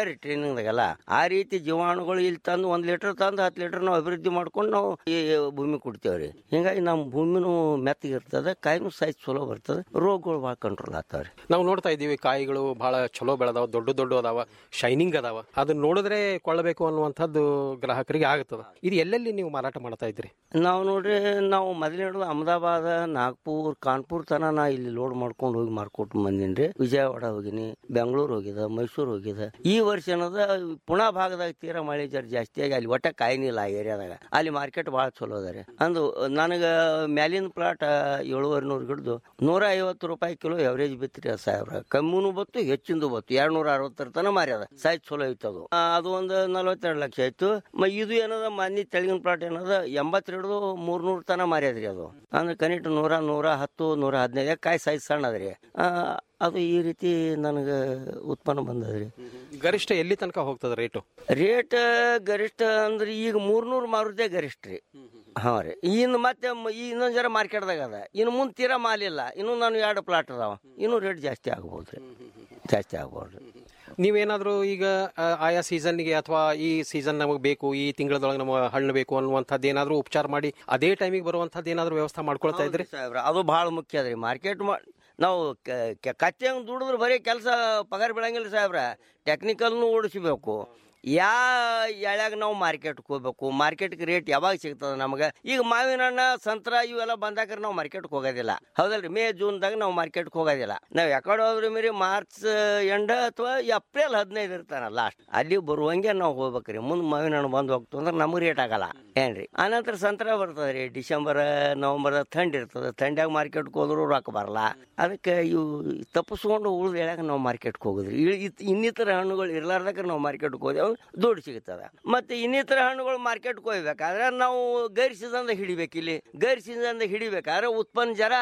ಹೇಳ್ಯಾರಿ ಟ್ರೈನಿಂಗ್ದಾಗೆಲ್ಲ ಆ ರೀತಿ ಜೀವಾಣುಗಳು ಇಲ್ಲಿ ತಂದು ಒಂದ್ ಲೀಟರ್ ತಂದು ಹತ್ತು ಲೀಟರ್ ನಾವು ಅಭಿವೃದ್ಧಿ ಮಾಡ್ಕೊಂಡು ನಾವು ಈ ಭೂಮಿ ಕೊಡ್ತೇವ್ರಿ ಹಿಂಗಾಗಿ ನಮ್ಮ ಭೂಮಿನೂ ಮೆತ್ತಗಿರ್ತದೆ ಕಾಯಿನೂ ಸೈಜ್ ಚಲೋ ಬರ್ತದೆ ರೋಗಗಳು ಭಾಳ ಕಂಟ್ರೋಲ್ ಆಗ್ತಾವ್ರಿ ನಾವು ನೋಡ್ತಾ ಇದ್ದೀವಿ ಕಾಯಿಗಳು ಬಹಳ ಚಲೋ ಬೆಳೆದಾವ ದೊಡ್ಡ ದೊಡ್ಡ ಅದಾವ ಶೈನಿಂಗ್ ಅದಾವ ಅದನ್ನ ನೋಡಿದ್ರೆ ಕೊಳ್ಳಬೇಕು ಅನ್ನುವಂಥದ್ದು ಗ್ರಾಹಕರಿಗೆ ಆಗುತ್ತದ ಇದು ಎಲ್ಲೆಲ್ಲಿ ನೀವು ಮಾರಾಟ ಮಾಡ್ತಾ ಇದ್ರಿ ನಾವು ನೋಡ್ರಿ ನಾವು ಮೊದಲೇ ಹಿಡಿದು ಅಹಮದಾಬಾದ್ ನಾಗ್ಪುರ್ ಕಾನ್ಪುರ್ ತನ ನಾ ಇಲ್ಲಿ ಲೋಡ್ ಮಾಡ್ಕೊಂಡು ಹೋಗಿ ಮಾರ್ಕೊಟ್ಟು ಬಂದಿನ್ರಿ ವಿಜಯವಾಡ ಹೋಗಿನಿ ಬೆಂಗಳೂರು ಹೋಗಿದ ಮೈಸೂರು ಹೋಗಿದ ಈ ವರ್ಷ ಏನದ ಪುಣಾ ಭಾಗದಾಗ ತೀರಾ ಮಳೆ ಜರ ಜಾಸ್ತಿ ಆಗಿ ಅಲ್ಲಿ ಒಟ್ಟ ಕಾಯಿನಿಲ್ಲ ಆ ಏರಿಯಾದಾಗ ಅಲ್ಲಿ ಮಾರ್ಕೆಟ್ ಭಾಳ ಚಲೋ ಅದ ರೀ ಅಂದು ನನಗ ಮ್ಯಾಲಿನ ಪ್ಲಾಟ್ ಏಳುವರೆ ನೂರು ಹಿಡಿದು ನೂರ ಐವತ್ತು ರೂಪಾಯಿ ಕಿಲೋ ಎವರೇಜ್ ಬಿತ್ರಿ ಅದು ಸಾವಿರ ಕಮ್ಮಿನೂ ಬತ್ತು ಹೆಚ್ಚಿಂದು ಬತ್ತು ಎರಡ್ ನೂರ ಅರವತ್ತರ ತನ ಮಾರ್ಯದ ಸೈಜ್ ಚಲೋ ಐತೆ ಅದು ಆ, ಅದು ಒಂದು ನಲವತ್ತೆರಡು ಲಕ್ಷ ಆಯ್ತು ಮ ಇದು ಏನದ ಮನಿ ತೆಳಗಿನ ಪ್ಲಾಟ್ ಏನದ ಎಂಬತ್ತೆರಡು ಮೂರ್ನೂರು ತನ ಮಾರ್ಯದ್ರಿ ಅದು ಅಂದ್ರೆ ಕನಿಷ್ಠ ನೂರ ನೂರ ಹತ್ತು ನೂರ ಹದಿನೈದು ಕಾಯಿ ಸೈಜ್ ಸಣ್ಣ ಅದ್ರಿ ಆ, ಅದು ಈ ರೀತಿ ನನಗೆ ಉತ್ಪನ್ನ ಬಂದದ್ರಿ ಗರಿಷ್ಠ ಎಲ್ಲಿ ತನಕ ಹೋಗ್ತದ ರೇಟು ರೇಟ್ ಗರಿಷ್ಠ ಅಂದ್ರೆ ಈಗ ಮೂರ್ನೂರು ಮಾರುದೇ ಗರಿಷ್ಠ ರೀ ಹಾಂ ರೀ ಇನ್ನು ಮತ್ತೆ ಮ- ಈ ಇನ್ನೊಂದು ಜರ ಮಾರ್ಕೆಟ್ದಾಗ ಅದ ಇನ್ನು ಮುಂದೆ ತೀರಾ ಮಾಲಿಲ್ಲ ಇನ್ನು ನಾನು ಎರಡು ಪ್ಲಾಟ್ ಅದಾವ ಇನ್ನೂ ರೇಟ್ ಜಾಸ್ತಿ ಆಗ್ಬೋದು ರೀ ಜಾಸ್ತಿ ಆಗ್ಬೋದು ರೀ ನೀವೇನಾದ್ರೂ ಈಗ ಆ, ಆಯಾ ಸೀಸನ್ಗೆ ಅಥವಾ ಈ ಸೀಸನ್ ನಮಗೆ ಬೇಕು ಈ ತಿಂಗಳದೊಳಗೆ ನಮಗೆ ಹಣ್ಣು ಬೇಕು ಅನ್ನುವಂಥದ್ದು ಏನಾದ್ರೂ ಉಪಚಾರ ಮಾಡಿ ಅದೇ ಟೈಮಿಗೆ ಬರುವಂಥದ್ದು ಏನಾದ್ರೂ ವ್ಯವಸ್ಥೆ ಮಾಡ್ಕೊಳ್ತಾ ಇದ್ರಿ ಸಾಹೇಬ್ರ ಅದು ಭಾಳ ಮುಖ್ಯ ಅದ್ರಿ ಮಾರ್ಕೆಟ್ ಮಾ ನಾವು ಕ- ಕ- ಕಚ್ಚೆ ಹಂಗೆ ದುಡಿದ್ರೆ ಬರೀ ಕೆಲಸ ಪಗಾರ ಬೀಳಂಗಿಲ್ಲ ಸಾಹೇಬ್ರ ಟೆಕ್ನಿಕಲ್ನು ಓಡಿಸ್ಬೇಕು ಯಾ ಎಳ್ಯಾಗ ನಾವು ಮಾರ್ಕೆಟ್ಗೆ ಹೋಗ್ಬೇಕು ಮಾರ್ಕೆಟ್ಗೆ ರೇಟ್ ಯಾವಾಗ ಸಿಗ್ತದೆ ನಮಗೆ ಈಗ ಮಾವಿನ ಹಣ್ಣ ಸಂತ್ರ ಇವೆಲ್ಲ ಬಂದಾಕ್ರೆ ನಾವು ಮಾರ್ಕೆಟ್ಗೆ ಹೋಗೋದಿಲ್ಲ ಹೌದಲ್ರಿ ಮೇ ಜೂನ್ದಾಗ ನಾವು ಮಾರ್ಕೆಟ್ಗೆ ಹೋಗೋದಿಲ್ಲ ನಾವು ಯಾಕಡೆ ಹೋದ್ರಿ ಮೇರಿ ಮಾರ್ಚ್ ಎಂಡ ಅಥವಾ ಏಪ್ರಿಲ್ ಹದಿನೈದು ಇರ್ತಾನ ಲಾಸ್ಟ್ ಅಲ್ಲಿ ಬರುವಂಗೆ ನಾವು ಹೋಗ್ಬೇಕ್ರಿ ಮುಂದೆ ಮಾವಿನ ಹಣ್ಣು ಬಂದು ಹೋಗ್ತು ಅಂದ್ರೆ ನಮಗೆ ರೇಟ್ ಆಗಲ್ಲ ಏನ್ರಿ ಆನಂತರ ಸಂತ್ರ ಬರ್ತದೆ ರೀ ಡಿಸೆಂಬರ್ ನವಂಬರ್ ಥಂಡಿ ಇರ್ತದೆ ಥಂಡ್ಯಾಗ ಮಾರ್ಕೆಟ್ಗೆ ಹೋದ್ರು ರೊಕ್ಕ ಬರಲ್ಲ ಅದಕ್ಕೆ ಇವು ತಪ್ಪಿಸ್ಕೊಂಡು ಉಳಿದ ಎಳ್ಯಾಗ ನಾವು ಮಾರ್ಕೆಟ್ಗೆ ಹೋಗುದ್ರಿ ಇ- ಇತ್- ಇನ್ನಿತರ ಹಣ್ಣುಗಳು ಇರ್ಲಾರ್ದಕ್ಕೆ ನಾವು ಮಾರ್ಕೆಟ್ಗೆ ಹೋದೆವು ದುಡ್ಡು ಸಿಗ್ತದೆ ಮತ್ತೆ ಇನ್ನಿತರ ಹಣ್ಣುಗಳು ಮಾರ್ಕೆಟ್ಗೆ ಹೋಗ್ಬೇಕಾದ್ರೆ ನಾವು ಗೈರ್ ಸೀಸನ್ದಾಗ ಹಿಡಿಬೇಕು ಇಲ್ಲಿ ಗೈರ್ ಸೀಸನ್ದಾಗ ಹಿಡಿಬೇಕಾದ್ರೆ ಉತ್ಪನ್ನ ಜರ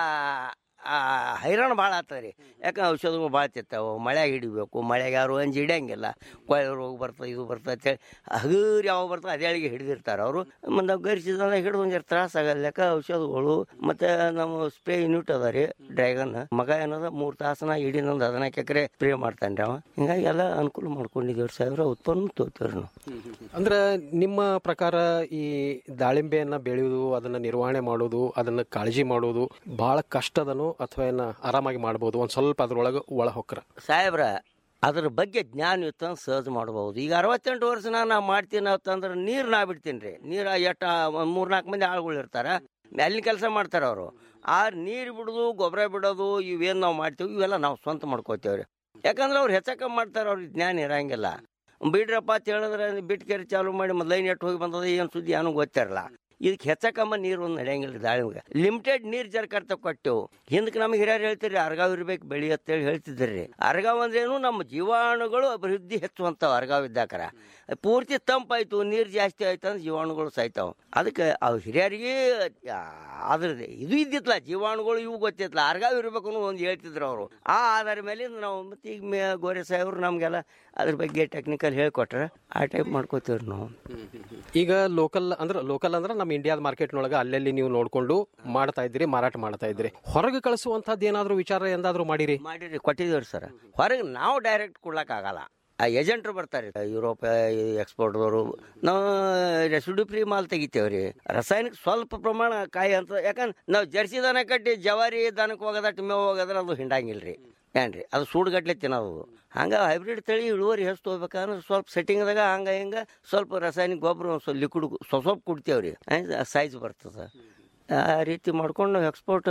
ಆ, ಹೈರಾಣ ಭಾಳ ಆಗ್ತದೆ ರೀ ಯಾಕೆ ಔಷಧಗಳು ಭಾಳ ತಿರ್ತಾವೆ ಮಳೆಯಾಗ ಹಿಡಿಬೇಕು ಮಳೆಗೆ ಯಾರು ಅಂಜಿ ಹಿಡಿಯಂಗಿಲ್ಲ ಕೊಳೆ ರೋಗ ಬರ್ತದೆ ಇದು ಬರ್ತದೆ ಅಂತೇಳಿ ಹಗರ್ ಯಾವ ಬರ್ತದೆ ಅದೇಳಿಗೆ ಹಿಡಿದಿರ್ತಾರೆ ಅವರು ಮತ್ತು ನಾವು ಗೈರ್ ಸೀಸನ್ದಾಗ ಹಿಡಿದು ಒಂದು ಜರ ತ್ರಾಸ ಆಗಲ್ಲಕ ಔಷಧಗಳು ಮತ್ತು ನಮ್ಮ ಸ್ಪ್ರೇ ಯೂನಿಟ್ ಅದ ರೀ ಡ್ರ್ಯಾಗನ್ ಮಗ ಏನದ ಮೂರು ತಾಸನ ಇಡೀ ನಂದು ಹದಿನಾಲ್ಕು ಎಕರೆ ಸ್ಪ್ರೇ ಮಾಡ್ತಾನೆ ರೀ ಅವ ಹಿಂಗಾಗಿ ಎಲ್ಲ ಅನುಕೂಲ ಮಾಡ್ಕೊಂಡಿದ್ದೀವಿ ಸಾವಿರ ಉತ್ಪನ್ನ ತೋತೀವಿ ನಾವು ಅಂದ್ರೆ ನಿಮ್ಮ ಪ್ರಕಾರ ಈ ದಾಳಿಂಬೆಯನ್ನ ಬೆಳೆಯುವುದು ಅದನ್ನ ನಿರ್ವಹಣೆ ಮಾಡೋದು ಅದನ್ನ ಕಾಳಜಿ ಮಾಡೋದು ಬಹಳ ಕಷ್ಟದನು ಅಥವಾ ಏನ ಆರಾಮಾಗಿ ಮಾಡ್ಬೋದು ಒಂದ್ ಸ್ವಲ್ಪ ಅದ್ರೊಳಗೆ ಒಳ ಹೊಕ್ರ ಸಾಹೇಬ್ರ ಅದ್ರ ಬಗ್ಗೆ ಜ್ಞಾನ ಇತ್ತು ಅಂತ ಸಹಜ ಮಾಡ್ಬೋದು ಈಗ ಅರವತ್ತೆಂಟು ವರ್ಷನ ನಾ ಮಾಡ್ತೀನಿ ಅಂತಂದ್ರೆ ನೀರು ನಾ ಬಿಡ್ತೀನಿ ರೀ ನೀರು ಎಷ್ಟು ಒಂದು ಮೂರು ನಾಲ್ಕು ಮಂದಿ ಆಳುಗಳು ಇರ್ತಾರೆ ಅಲ್ಲಿನ ಕೆಲಸ ಮಾಡ್ತಾರೆ ಅವರು ಆ ನೀರು ಬಿಡೋದು ಗೊಬ್ಬರ ಬಿಡೋದು ಇವೇನು ನಾವು ಮಾಡ್ತೀವಿ ಇವೆಲ್ಲ ನಾವು ಸ್ವಂತ ಮಾಡ್ಕೋತೇವೆ ರೀ ಯಾಕಂದ್ರೆ ಅವ್ರು ಹೆಚ್ಚಕ ಮಾಡ್ತಾರೆ ಅವ್ರಿಗೆ ಜ್ಞಾನ ಇರಂಗಿಲ್ಲ ಬಿಡ್ರಪ್ಪ ಅಂತ ಹೇಳಿದ್ರೆ ಬಿಟ್ಟು ಕೆರೆ ಚಾಲು ಮಾಡಿ ಮೊದಲು ಲೈನ್ ಎಟ್ಟು ಹೋಗಿ ಬಂದದ ಏನು ಸುದ್ದಿ ಏನೂ ಗೊತ್ತಿರಲ್ಲ ಇದಕ್ಕೆ ಹೆಚ್ಚಕಮ್ಮ ನೀರು ಒಂದು ನಡೆಯಂಗಿಲ್ಲ ದಾಳಿಮ್ಗೆ ಲಿಮಿಟೆಡ್ ನೀರು ಜರ್ಕರ್ತ ಕೊಟ್ಟೆವು ಹಿಂದಕ್ಕೆ ನಮಗೆ ಹಿರಿಯರು ಹೇಳ್ತೀರಿ ಅರ್ಗಾವ್ ಇರ್ಬೇಕು ಬೆಳಿ ಅಂತೇಳಿ ಹೇಳ್ತಿದ್ರಿ ಅರ್ಗಾವ್ ಅಂದ್ರೇನು ನಮ್ಮ ಜೀವಾಣುಗಳು ಅಭಿವೃದ್ಧಿ ಹೆಚ್ಚುವಂತಾವ ಅರ್ಗಾವ್ ಇದ್ದಾಕರ ಪೂರ್ತಿ ತಂಪಾಯ್ತು ನೀರು ಜಾಸ್ತಿ ಆಯ್ತು ಅಂದ್ರೆ ಜೀವಾಣುಗಳು ಸಾಯ್ತಾವ ಅದಕ್ಕೆ ಅವು ಹಿರಿಯರಿಗೆ ಆ, ಅದ್ರದ್ದು ಇದು ಇದ್ದಿತ್ತಲ್ಲ ಜೀವಾಣುಗಳು ಇವು ಗೊತ್ತಿತ್ತಲ್ಲ ಅರ್ಗಾವ್ ಇರ್ಬೇಕು ಅನ್ನೋ ಒಂದು ಹೇಳ್ತಿದ್ರು ಅವರು ಆ ಆಧಾರ ಮೇಲೆ ನಾವು ಮತ್ತೆ ಈಗ ಮೇ ಗೋರೆ ಸಾಹೇಬ್ರು ನಮಗೆಲ್ಲ ಅದ್ರ ಬಗ್ಗೆ ಟೆಕ್ನಿಕಲ್ ಹೇಳ್ಕೊಟ್ರೆ ಆ ಟೈಪ್ ಮಾಡ್ಕೋತೀವ್ರಿ ನಾವು ಈಗ ಲೋಕಲ್ ಅಂದ್ರೆ ಲೋಕಲ್ ಅಂದ್ರೆ ನಮ್ಮ ಇಂಡಿಯಾದ ಮಾರ್ಕೆಟ್ನೊಳಗೆ ಅಲ್ಲಲ್ಲಿ ನೀವು ನೋಡ್ಕೊಂಡು ಮಾಡ್ತಾ ಇದ್ದೀರಿ ಮಾರಾಟ ಮಾಡ್ತಾ ಇದ್ದೀರಿ ಹೊರಗೆ ಕಳಿಸುವಂತದ್ದು ಏನಾದ್ರೂ ವಿಚಾರ ಎಂದಾದ್ರೂ ಮಾಡಿರಿ ಮಾಡಿರಿ ಕೊಟ್ಟಿದ್ದೀವ್ರಿ ಸರ್ ಹೊರಗೆ ನಾವು ಡೈರೆಕ್ಟ್ ಕೊಡ್ಲಕ್ಕಾಗಲ್ಲ ಆ ಏಜೆಂಟ್ರು ಬರ್ತಾರೆ ಯುರೋಪ್ ಎಕ್ಸ್ಪೋರ್ಟ್ದವರು ನಾವು ರೆಸಿಡ್ಯೂ ಫ್ರೀ ಮಾಲ್ ತೆಗಿತೇವ್ರಿ ರಾಸಾಯನಿಕ ಸ್ವಲ್ಪ ಪ್ರಮಾಣ ಕಾಯಿ ಅಂತ ಯಾಕಂದ್ರೆ ನಾವು ಜರ್ಸಿ ದನ ಕಟ್ಟಿ ಜವಾರಿ ದನಕ್ಕೆ ಹೋಗೋದಟ್ಟು ಮೇವು ಹೋಗೋದ್ರೆ ಅದು ಹಿಂಡಂಗಿಲ್ರಿ ಏನ್ರಿ ಅದು ಸೂಡುಗಟ್ಲೆ ತಿನ್ನೋದು ಹಂಗೆ ಹೈಬ್ರಿಡ್ ತಳಿ ಇಳುವರಿ ಹೆಚ್ಚು ಹೋಗ್ಬೇಕಂದ್ರೆ ಸ್ವಲ್ಪ ಸೆಟ್ಟಿಂಗ್ದಾಗ ಹಂಗೆ ಹಿಂಗೆ ಸ್ವಲ್ಪ ರಾಸಾಯನಿಕ ಗೊಬ್ಬರ ಒಂದು ಸ್ವಲ್ಪ ಲಿಕ್ವಿಡ್ ಸ್ವಲ್ಪ ಕೊಡ್ತೇವ್ರಿ ಸೈಜ್ ಬರ್ತದೆ ಆ ರೀತಿ ಮಾಡ್ಕೊಂಡು ನಾವು ಎಕ್ಸ್ಪೋರ್ಟ್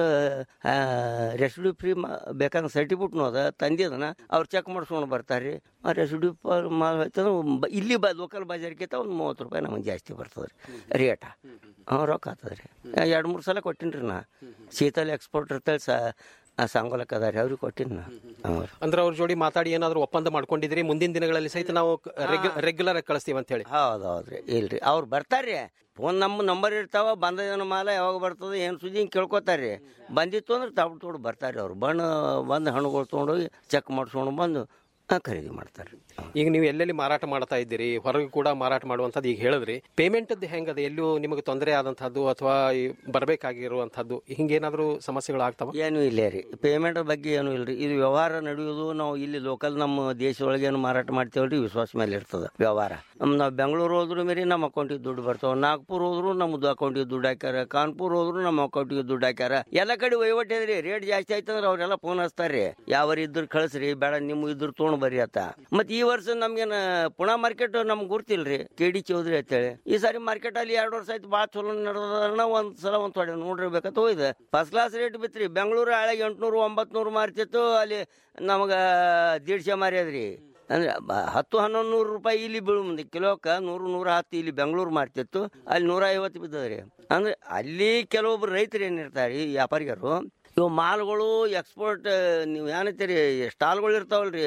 ರೆಸಿಡ್ಯೂ ಫ್ರೀ ಬೇಕಂದ್ರೆ ಸರ್ಟಿಫಿಕೇಟ್ನು ಅದ ತಂದಿದನ ಅವ್ರು ಚೆಕ್ ಮಾಡಿಸ್ಕೊಂಡು ಬರ್ತಾರೆ ರೀ ಆ ರೆಸಿಡ್ಯೂ ಮಾಲ್ ಹೋಯ್ತಂದ್ರೆ ಬ- ಇಲ್ಲಿ ಬ ಲೋಕಲ್ ಬಜಾರ್ಗಿಂತ ಒಂದು ಮೂವತ್ತು ರೂಪಾಯಿ ನಮಗೆ ಜಾಸ್ತಿ ಬರ್ತದೆ ರೀ ರೇಟ ಹಾಂ ರೊಕ್ಕ ಆಗ್ತದೆ ರೀ ಎರಡು ಮೂರು ಸಲ ಕೊಟ್ಟಿನಿ ರೀ ನಾ ಶೀತಲ್ ಎಕ್ಸ್ಪೋರ್ಟ್ ಇರ್ತೇಳಿ ಸ ಸಂಗೋಲಕ್ ಅದಾರಿ ಅವ್ರಿಗೆ ಕೊಟ್ಟಿನಿ ನಾ ಹಾಂ ರೀ ಅಂದ್ರೆ ಅವ್ರ ಜೋಡಿ ಮಾತಾಡಿ ಏನಾದ್ರು ಒಪ್ಪಂದ ಮಾಡ್ಕೊಂಡಿದ್ರಿ ಮುಂದಿನ ದಿನಗಳಲ್ಲಿ ಸಹಿತ ನಾವು ರೆಗ್ಯುಲರ್ ಆಗಿ ಕಳಿಸ್ತೀವಿ ಅಂತ ಹೇಳಿ ಹೌದು ಹೌದ್ರಿ ಇಲ್ರಿ ಅವ್ರು ಬರ್ತಾರ್ರಿ ಫೋನ್ ನಮ್ಮ ನಂಬರ್ ಇರ್ತಾವ ಬಂದ ಮಾಲ ಯಾವಾಗ ಬರ್ತದೆ ಏನು ಸುದ್ದಿ ಹಿಂಗೆ ಕೇಳ್ಕೊತಾರ್ರಿ ಬಂದಿತ್ತು ಅಂದ್ರೆ ತಗೊಂಡು ತೊಗೊಂಡು ಬರ್ತಾರೆ ಅವ್ರು ಬಣ್ಣ ಬಂದು ಹಣ್ಣುಗಳು ತೊಗೊಂಡೋಗಿ ಚೆಕ್ ಮಾಡಿಸ್ಕೊಂಡು ಬಂದು ಆ, ಖರೀದಿ ಮಾಡ್ತಾರೆ ಈಗ ನೀವು ಎಲ್ಲೆಲ್ಲಿ ಮಾರಾಟ ಮಾಡ್ತಾ ಇದ್ದೀರಿ ಹೊರಗೆ ಕೂಡ ಮಾರಾಟ ಮಾಡುವಂಥದ್ದು ಈಗ ಹೇಳಿದ್ರಿ ಪೇಮೆಂಟ್ ಹೆಂಗದ ಎಲ್ಲೂ ನಿಮಗೆ ತೊಂದರೆ ಆದಂತಹದ್ದು ಅಥವಾ ಈ ಬರಬೇಕಾಗಿರುವಂತಹದ್ದು ಹಿಂಗೇನಾದ್ರೂ ಸಮಸ್ಯೆಗಳು ಆಗ್ತಾವ ಏನು ಇಲ್ಲ ರೀ ಪೇಮೆಂಟ್ ಬಗ್ಗೆ ಏನು ಇಲ್ಲ ರೀ ಇದು ವ್ಯವಹಾರ ನಡೆಯೋದು ನಾವು ಇಲ್ಲಿ ಲೋಕಲ್ ನಮ್ಮ ದೇಶದೊಳಗೆ ಏನು ಮಾರಾಟ ಮಾಡ್ತೇವಲ್ರಿ ವಿಶ್ವಾಸ ಮೇಲೆ ಇರ್ತದೆ ವ್ಯವಹಾರ ನಮ್ ನಾವು ಬೆಂಗಳೂರು ಹೋದ್ರು ಮೇರಿ ನಮ್ಮ ಅಕೌಂಟಿಗೆ ದುಡ್ಡು ಬರ್ತಾವ ನಾಗ್ಪುರ್ ಹೋದ್ರು ನಮ್ದು ಅಕೌಂಟಿಗೆ ದುಡ್ಡು ಹಾಕ್ಯಾರ ಕಾನ್ಪುರ್ ಹೋದ್ರು ನಮ್ಮ ಅಕೌಂಟಿಗೆ ದುಡ್ಡು ಹಾಕ್ಯಾರ ಎಲ್ಲ ಕಡೆ ವಹಿವಾಟು ಇದ್ರಿ ರೇಟ್ ಜಾಸ್ತಿ ಆಯ್ತಂದ್ರೆ ಅವರೆಲ್ಲ ಫೋನ್ ಹಚ್ತಾರ್ರಿ ಯಾವ ಇದ್ರ ಕಳಿಸ್ರಿ ಬೇಡ ನಿಮ್ಮ ಇದ್ರ ತೊಗೊಂಡ್ ಬರ್ರಿ ಆತ ಮತ್ ಈ ವರ್ಷ ನಮ್ಗೇನ ಪುಣಾ ಮಾರ್ಕೆಟ್ ನಮ್ಗೆ ಗುರ್ತಿಲ್ರಿ ಕೆ ಡಿ ಚೌಧರಿ ಅಂತೇಳಿ ಈ ಸಾರಿ ಮಾರ್ಕೆಟ್ ಅಲ್ಲಿ ಎರಡು ವರ್ಷ ಆಯ್ತು ಭಾಳ ಚಲೋ ನಡೆದ ಒಂದ್ ಸಲ ಒಂದ್ ತೊಡೆ ನೋಡಿರ್ಬೇಕಂತ ಹೋಯ್ದೆ ಫಸ್ಟ್ ಕ್ಲಾಸ್ ರೇಟ್ ಬಿತ್ರಿ ಬೆಂಗಳೂರು ಹಳೆಗೆ ಎಂಟ್ನೂರು ಒಂಬತ್ನೂರು ಮಾರ್ತಿತ್ತು ಅಲ್ಲಿ ನಮಗ ದೀಡ್ಶೆ ಮಾರ್ಯದ್ರಿ ಅಂದ್ರೆ ಬ- ಹತ್ತು ಹನ್ನೊಂದು ನೂರು ರೂಪಾಯಿ ಇಲ್ಲಿ ಬೀಳು ಮುಂದೆ ಕಿಲೋಕ ನೂರು ನೂರ ಹತ್ತು ಇಲ್ಲಿ ಬೆಂಗಳೂರು ಮಾರ್ತಿತ್ತು ಅಲ್ಲಿ ನೂರ ಐವತ್ತು ಬಿದ್ದದ್ರಿ ಅಂದ್ರೆ ಅಲ್ಲಿ ಕೆಲವೊಬ್ರು ರೈತರು ಏನಿರ್ತಾರೆ ಈ ವ್ಯಾಪಾರಿಗರು ಇವು ಮಾಲ್ಗಳು ಎಕ್ಸ್ಪೋರ್ಟ್ ನೀವು ಏನಂತೀರಿ ಸ್ಟಾಲ್ಗಳು ಇರ್ತಾವಲ್ರಿ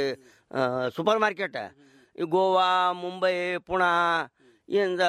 ಸೂಪರ್ ಮಾರ್ಕೆಟ್ ಈ ಗೋವಾ ಮುಂಬೈ ಪುಣಾ ಇಂದ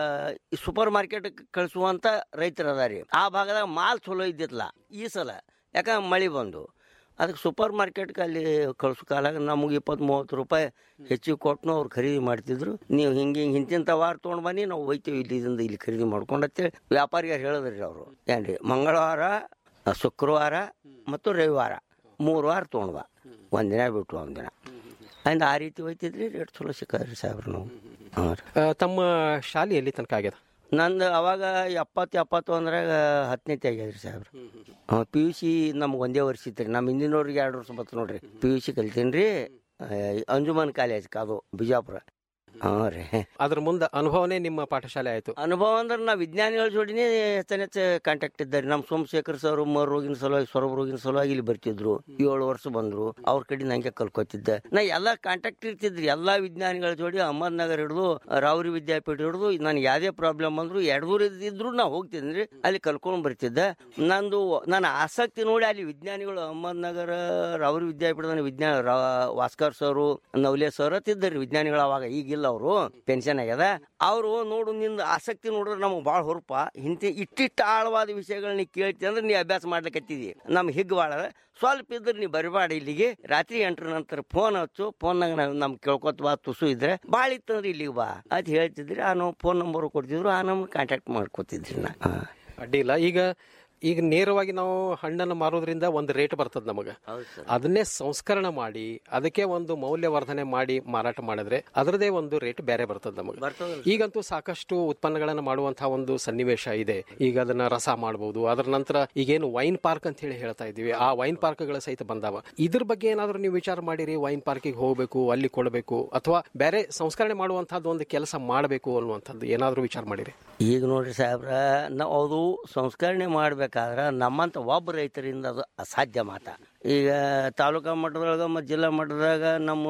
ಈ ಸೂಪರ್ ಮಾರ್ಕೆಟ್ ಕಳಿಸುವಂತ ರೈತರು ಅದಾರಿ ಆ ಭಾಗದಾಗ ಮಾಲ್ ಚಲೋ ಇದ್ದಿತ್ತಲ್ಲ ಈ ಸಲ ಯಾಕಂದ್ರೆ ಮಳೆ ಬಂದು ಅದಕ್ಕೆ ಸೂಪರ್ ಮಾರ್ಕೆಟ್ಗೆ ಅಲ್ಲಿ ಕಳ್ಸೋ ಕಾಲಾಗ ನಮಗೆ ಇಪ್ಪತ್ತು ಮೂವತ್ತು ರೂಪಾಯಿ ಹೆಚ್ಚಿಗೆ ಕೊಟ್ಟು ಅವ್ರು ಖರೀದಿ ಮಾಡ್ತಿದ್ರು ನೀವು ಹಿಂಗೆ ಹಿಂಗೆ ಇಂತಿಂಥ ವಾರ ತೊಗೊಂಡು ಬನ್ನಿ ನಾವು ಹೋಯ್ತೀವಿ ಇಲ್ಲಿಂದ ಇಲ್ಲಿ ಖರೀದಿ ಮಾಡ್ಕೊಂಡು ಅಂತೇಳಿ ವ್ಯಾಪಾರಿಗಾರು ಹೇಳಿದ್ರಿ ಅವರು ಏನ್ರಿ ಮಂಗಳವಾರ ಶುಕ್ರವಾರ ಮತ್ತು ರವಿವಾರ ಮೂರು ವಾರ ತೊಗೊಂಡು ಬಾ ಒಂದಿನ ಬಿಟ್ಟು ಒಂದಿನ ಅಂದ್ ಆ ರೀತಿ ಹೋಯ್ತಿದ್ರಿ ರೇಟ್ ಚಲೋ ಸಿಕ್ಕದ್ರಿ ಸಾಹೇಬ್ರು ನಾವು ಹಾಂ ರೀ ಆ, ತಮ್ಮ ಶಾಲೆ ಎಲ್ಲಿ ತನಕ ಆಗ್ಯದ ನಂದು ಅವಾಗ ಎಪ್ಪತ್ತು ಎಪ್ಪತ್ತು ಅಂದ್ರಾಗ ಹತ್ತನೇ ಆಗ್ಯದ್ರಿ ಸಾಹೇಬ್ರು ಹಾಂ ಪಿ ಯು ಸಿ ನಮ್ಗೆ ಒಂದೇ ವರ್ಷ ಇತ್ತು ರೀ ನಮ್ಮ ಹಿಂದಿನವ್ರಿಗೆ ಎರಡು ವರ್ಷ ಬತ್ತು ನೋಡ್ರಿ ಪಿ ಯು ಸಿ ಕಲಿತೀನಿ ರೀ ಅಂಜುಮನ್ ಕಾಲೇಜ್ ಅದು ಬಿಜಾಪುರ ಹಾಂ ರೀ ಅದ್ರ ಮುಂದೆ ಅನುಭವನೇ ನಿಮ್ಮ ಪಾಠಶಾಲೆ ಆಯ್ತು ಅನುಭವ ಅಂದ್ರೆ ನಾವು ವಿಜ್ಞಾನಿಗಳ ಜೋಡಿನೇ ಹೆಚ್ಚನ ಹೆಚ್ಚು ಕಾಂಟ್ಯಾಕ್ಟ್ ಇದ್ದಾರೆ ನಮ್ಮ ಸೋಮಶೇಖರ್ ಸರ್ ಮರ್ ರೋಗಿನ ಸಲುವಾಗಿ ಸೊರಬ ರೋಗಿನ ಸಲುವಾಗಿ ಇಲ್ಲಿ ಬರ್ತಿದ್ರು ಏಳು ವರ್ಷ ಬಂದ್ರು ಅವ್ರ ಕಡೆ ನಂಗೆ ಕಲ್ಕೊತಿದ್ದೆ ನಾ ಎಲ್ಲ ಕಾಂಟ್ಯಾಕ್ಟ್ ಇರ್ತಿದ್ರಿ ಎಲ್ಲಾ ವಿಜ್ಞಾನಿಗಳ ಜೋಡಿ ಅಹಮದ್ನಗರ್ ಹಿಡಿದು ರಾವ್ರಿ ವಿದ್ಯಾಪೀಠ ಹಿಡಿದು ನನಗೆ ಯಾವುದೇ ಪ್ರಾಬ್ಲಮ್ ಬಂದ್ರು ಎಡದೂರ ಇದ್ರು ನಾ ಹೋಗ್ತಿದ್ರಿ ಅಲ್ಲಿ ಕಲ್ಕೊಂಡ್ ಬರ್ತಿದ್ದೆ ನಂದು ನನ್ನ ಆಸಕ್ತಿ ನೋಡಿ ಅಲ್ಲಿ ವಿಜ್ಞಾನಿಗಳು ಅಹಮದ್ನಗರ ರಾವ್ರಿ ವಿದ್ಯಾಪೀಠದ ವಿಜ್ಞಾನ ರಾ- ವಾಸ್ಕರ್ ಸರು ನವಲೆ ಸರ್ ಅಂತಿದ್ದರಿ ವಿಜ್ಞಾನಿಗಳು ಅವಾಗ ಈಗಿಲ್ಲ ಅವರು ಪೆನ್ಷನ್ ಆಗ್ಯದ ಅವರು ನೋಡು ನಿಂದ ಆಸಕ್ತಿ ನೋಡಿದ್ರೆ ನಮಗೆ ಭಾಳ ಹೊರಪ ಇಂಥ ಇಟ್ಟಿಟ್ಟು ಆಳವಾದ ವಿಷಯಗಳನ್ನ ಕೇಳ್ತಿ ಅಂದ್ರೆ ನೀ ಅಭ್ಯಾಸ ಮಾಡ್ಲಿಕತ್ತಿದಿ ನಮ್ಗೆ ಹಿಗ್ ಭಾಳ ಅದ. ಸ್ವಲ್ಪ ಇದ್ರೆ ನೀ ಬರಬೇಡ ಇಲ್ಲಿಗೆ ರಾತ್ರಿ ಎಂಟರ ನಂತರ ಫೋನ್ ಹಚ್ಚು ಫೋನ್ನಾಗ ನಾವು ನಮ್ ಕೇಳ್ಕೊತ ಬಾ ತುಸು ಇದ್ರೆ ಭಾಳ ಇತ್ತಂದ್ರೆ ಇಲ್ಲಿಗೆ ಬಾ ಅದು ಹೇಳ್ತಿದ್ರಿ ಆ ನಾವು ಫೋನ್ ನಂಬರ್ ಕೊಡ್ತಿದ್ರು ಆ ನಮ್ಗೆ ಕಾಂಟ್ಯಾಕ್ಟ್ ಮಾಡ್ಕೊತಿದ್ರಿ ನಾ ಹಾ. ಅಡ್ಡಿಲ್ಲ ಈಗ ಈಗ ನೇರವಾಗಿ ನಾವು ಹಣ್ಣನ್ನು ಮಾರೋದ್ರಿಂದ ಒಂದು ರೇಟ್ ಬರ್ತದೆ ನಮಗೆ ಅದನ್ನೇ ಸಂಸ್ಕರಣ ಮಾಡಿ ಅದಕ್ಕೆ ಒಂದು ಮೌಲ್ಯವರ್ಧನೆ ಮಾಡಿ ಮಾರಾಟ ಮಾಡಿದ್ರೆ ಅದರದೇ ಒಂದು ರೇಟ್ ಬೇರೆ ಬರ್ತದೆ ನಮಗೆ ಈಗಂತೂ ಸಾಕಷ್ಟು ಉತ್ಪನ್ನಗಳನ್ನು ಮಾಡುವಂತಹ ಒಂದು ಸನ್ನಿವೇಶ ಇದೆ ಈಗ ಅದನ್ನ ರಸ ಮಾಡಬಹುದು ಅದರ ನಂತರ ಈಗೇನು ವೈನ್ ಪಾರ್ಕ್ ಅಂತ ಹೇಳಿ ಹೇಳ್ತಾ ಇದೀವಿ ಆ ವೈನ್ ಪಾರ್ಕ್ಗಳ ಸಹಿತ ಬಂದಾವ ಇದ್ರ ಬಗ್ಗೆ ಏನಾದರೂ ನೀವು ವಿಚಾರ ಮಾಡಿರಿ ವೈನ್ ಪಾರ್ಕಿಗೆ ಹೋಗಬೇಕು ಅಲ್ಲಿ ಕೊಡಬೇಕು ಅಥವಾ ಬೇರೆ ಸಂಸ್ಕರಣೆ ಮಾಡುವಂತಹದ್ದು ಒಂದು ಕೆಲಸ ಮಾಡಬೇಕು ಅನ್ನುವಂಥದ್ದು ಏನಾದರೂ ವಿಚಾರ ಮಾಡಿರಿ ಈಗ ನೋಡ್ರಿ ಸಾಹೇಬ್ರ ನಾವು ಅದು ಸಂಸ್ಕರಣೆ ಮಾಡ್ಬೇಕಾದ್ರೆ ನಮ್ಮಂತ ಒಬ್ಬ ರೈತರಿಂದ ಅದು ಅಸಾಧ್ಯ ಮಾತ ಈಗ ತಾಲೂಕಾ ಮಟ್ಟದೊಳಗ ಮತ್ತು ಜಿಲ್ಲಾ ಮಟ್ಟದಾಗ ನಮ್ಮ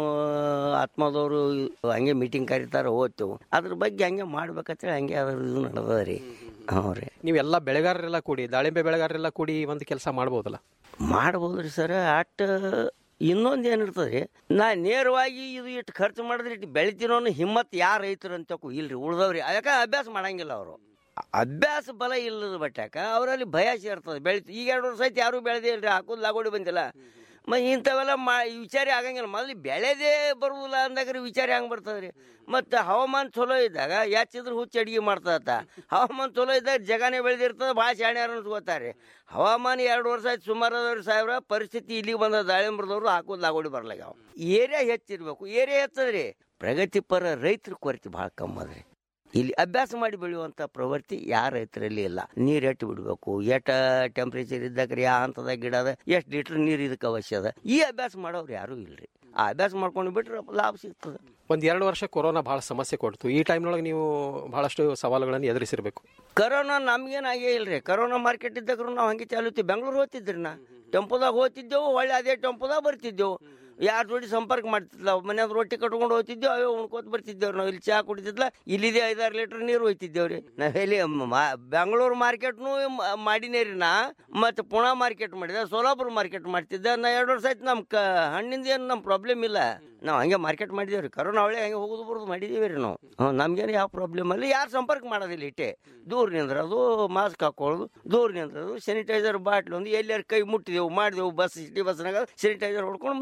ಆತ್ಮದವರು ಹಂಗೆ ಮೀಟಿಂಗ್ ಕರೀತಾರ ಹೋಗ್ತೇವೆ ಅದ್ರ ಬಗ್ಗೆ ಹಂಗೆ ಮಾಡ್ಬೇಕಂತೇಳಿ ಹಂಗೆ ಅದ್ರ ಇದು ನಡೆದ ರೀ ಹ್ಞೂ ರೀ ನೀವೆಲ್ಲ ಬೆಳೆಗಾರರೆಲ್ಲ ಕೂಡಿ ದಾಳಿಂಬೆ ಬೆಳೆಗಾರರೆಲ್ಲ ಕೂಡಿ ಒಂದು ಕೆಲಸ ಮಾಡ್ಬೋದಲ್ಲ ಮಾಡ್ಬೋದ್ರಿ ಸರ್ ಅಟ್ ಇನ್ನೊಂದು ಏನಿರ್ತದೆ ರೀ ನಾ ನೇರವಾಗಿ ಇದು ಇಟ್ಟು ಖರ್ಚು ಮಾಡಿದ್ರೆ ಇಟ್ಟು ಬೆಳಿತೀನೋ ಅನ್ನೋ ಹಿಮ್ಮತ್ ಯಾರು ರೈತರು ಅಂತಕ್ಕೂ ಇಲ್ರಿ ಉಳ್ದವ್ರಿ ಯಾಕೆ ಅಭ್ಯಾಸ ಮಾಡಂಗಿಲ್ಲ ಅವರು ಅಭ್ಯಾಸ ಬಲ ಇಲ್ಲದ ಬಟ್ಟಾಕ ಅವರಲ್ಲಿ ಭಯ ಸೇರ್ತದೆ ಬೆಳಿತು ಈಗ ಎರಡು ವರ್ಷ ಆಯ್ತು ಯಾರು ಬೆಳೆದೇ ಇಲ್ರಿ ಹಾಕೋದು ಲಾಗೋಡಿ ಬಂದಿಲ್ಲ ಮ ಇಂಥವೆಲ್ಲ ಮಾ ವಿಚಾರ ಆಗಂಗಿಲ್ಲ ಮೊದಲು ಬೆಳೆದೇ ಬರುವುದಿಲ್ಲ ಅಂದಾಗ ವಿಚಾರ ಹೆಂಗೆ ಬರ್ತದೆ ರೀ ಮತ್ತು ಹವಾಮಾನ ಚಲೋ ಇದ್ದಾಗ ಯಾಚಿದ್ರೆ ಹುಚ್ಚು ಅಡಿಗೆ ಮಾಡ್ತದತ್ತ ಹವಾಮಾನ ಚಲೋ ಇದ್ದಾಗ ಜಗನೇ ಬೆಳೆದಿರ್ತದೆ ಭಾಳ ಶಾಣ್ಯಾರ ಅನ್ಸ್ಕೋತಾರೆ ಹವಾಮಾನ ಎರಡು ವರ್ಷ ಆಯ್ತು ಸುಮಾರು ಅದಾವ್ರಿ ಸಾವಿರ ಪರಿಸ್ಥಿತಿ ಇಲ್ಲಿಗೆ ಬಂದ ದಾಳಿಂಬ್ರದವ್ರು ಹಾಕೋದು ಲಾಗೋಡಿ ಬರ್ಲಾಗ್ಯಾವ ಏರಿಯಾ ಹೆಚ್ಚಿರ್ಬೇಕು ಏರಿಯಾ ಹೆಚ್ಚದ್ರಿ ಪ್ರಗತಿಪರ ರೈತರ ಕೊರತೆ ಭಾಳ ಕಮ್ಮಿ ಅದ್ರಿ ಇಲ್ಲಿ ಅಭ್ಯಾಸ ಮಾಡಿ ಬೆಳೆಯುವಂಥ ಪ್ರವೃತ್ತಿ ಯಾರ ರೈತರಲ್ಲಿ ಇಲ್ಲ ನೀರು ಎಟ್ಟು ಬಿಡಬೇಕು ಎಷ್ಟ ಟೆಂಪ್ರೇಚರ್ ಇದ್ದಾಗ ಯಾವ ಹಂತದಾಗ ಗಿಡ ಅದ ಎಷ್ಟು ಲೀಟರ್ ನೀರು ಇದಕ್ಕೆ ಅವಶ್ಯ ಅದ ಈ ಅಭ್ಯಾಸ ಮಾಡೋರು ಯಾರೂ ಇಲ್ರಿ ಆ ಅಭ್ಯಾಸ ಮಾಡ್ಕೊಂಡು ಬಿಟ್ರೆ ಲಾಭ ಸಿಗ್ತದೆ ಒಂದ್ ಎರಡು ವರ್ಷ ಕೊರೋನಾ ಬಹಳ ಸಮಸ್ಯೆ ಕೊಡ್ತು ಈ ಟೈಮ್ನೊಳಗೆ ನೀವು ಬಹಳಷ್ಟು ಸವಾಲುಗಳನ್ನು ಎದುರಿಸಿರ್ಬೇಕು ಕರೋನಾ ನಮ್ಗೇನಾಗೇ ಇಲ್ರಿ ಕರೋನಾ ಮಾರ್ಕೆಟ್ ಇದ್ದಾಗ ನಾವು ಹಂಗೆ ಚಾಲುತ್ತೀವಿ ಬೆಂಗಳೂರು ಹೋಗ್ತಿದ್ರಿ ನಾ ಟೆಂಪೋದಾಗ ಹೋಗ್ತಿದ್ದೆವು ಒಳ್ಳೆ ಅದೇ ಟೆಂಪೋದಾಗ ಬರ್ತಿದ್ದೆವು ಯಾರ ಜೋಡಿ ಸಂಪರ್ಕ ಮಾಡ್ತಿದ್ಲ ಮನ್ಯಾಗ ರೊಟ್ಟಿ ಕಟ್ಕೊಂಡು ಹೋಗ್ತಿದ್ದೆವು ಅವೇ ಉಣ್ಕೋತ ಬರ್ತಿದ್ದೇವ್ರಿ ನಾವು ಇಲ್ಲಿ ಚಹಾ ಕುಡಿತಿದ್ಲ ಇಲ್ಲಿದೆ ಐದಾರು ಲೀಟರ್ ನೀರು ಹೋಯ್ತಿದ್ದೇವ್ರಿ ನಾವೆಲ್ಲಿ ಬೆಂಗಳೂರು ಮಾರ್ಕೆಟ್ನು ಮಾಡಿನೇ ರೀ ನಾ ಮತ್ತು ಪುಣಾ ಮಾರ್ಕೆಟ್ ಮಾಡಿದೆ ಸೋಲಾಪುರ ಮಾರ್ಕೆಟ್ ಮಾಡ್ತಿದ್ದೆ ನಾ ಎರಡು ವರ್ಷ ಆಯ್ತು ನಮ್ಮ ಕ ಹಣ್ಣಿಂದ ಏನು ನಮ್ಮ ಪ್ರಾಬ್ಲಮ್ ಇಲ್ಲ ನಾವು ಹಂಗೆ ಮಾರ್ಕೆಟ್ ಮಾಡಿದೇವ್ರಿ ಕರೋನಾ ಒಳ್ಳೆ ಹಂಗೆ ಹೋಗೋದು ಬರೋದು ಮಾಡಿದೀವಿ ರೀ ನಾವು ಹ್ಞೂ ನಮ್ಗೇನು ಯಾವ ಪ್ರಾಬ್ಲಮ್ ಇಲ್ಲ ಯಾರು ಸಂಪರ್ಕ ಮಾಡೋದಿಲ್ಲ ಇಟ್ಟೆ ದೂರ ನಿಂದ್ರದು ಮಾಸ್ಕ್ ಹಾಕೊಳ್ಳೋದು ದೂರ ನಿಂದ್ರದು ಸ್ಯಾನಿಟೈಸರ್ ಬಾಟ್ಲ್ ಒಂದು ಎಲ್ಲಾರು ಕೈ ಮುಟ್ಟಿದೆವು ಮಾಡಿದೆವು ಬಸ್ ಸಿಟಿ ಬಸ್ನಾಗ ಸ್ಯಾನಿಟೈಸರ್ ಹೊಡ್ಕೊಂಡು ಮನೆಗೆ ಬರ್ತಿದ್ದೇವೆ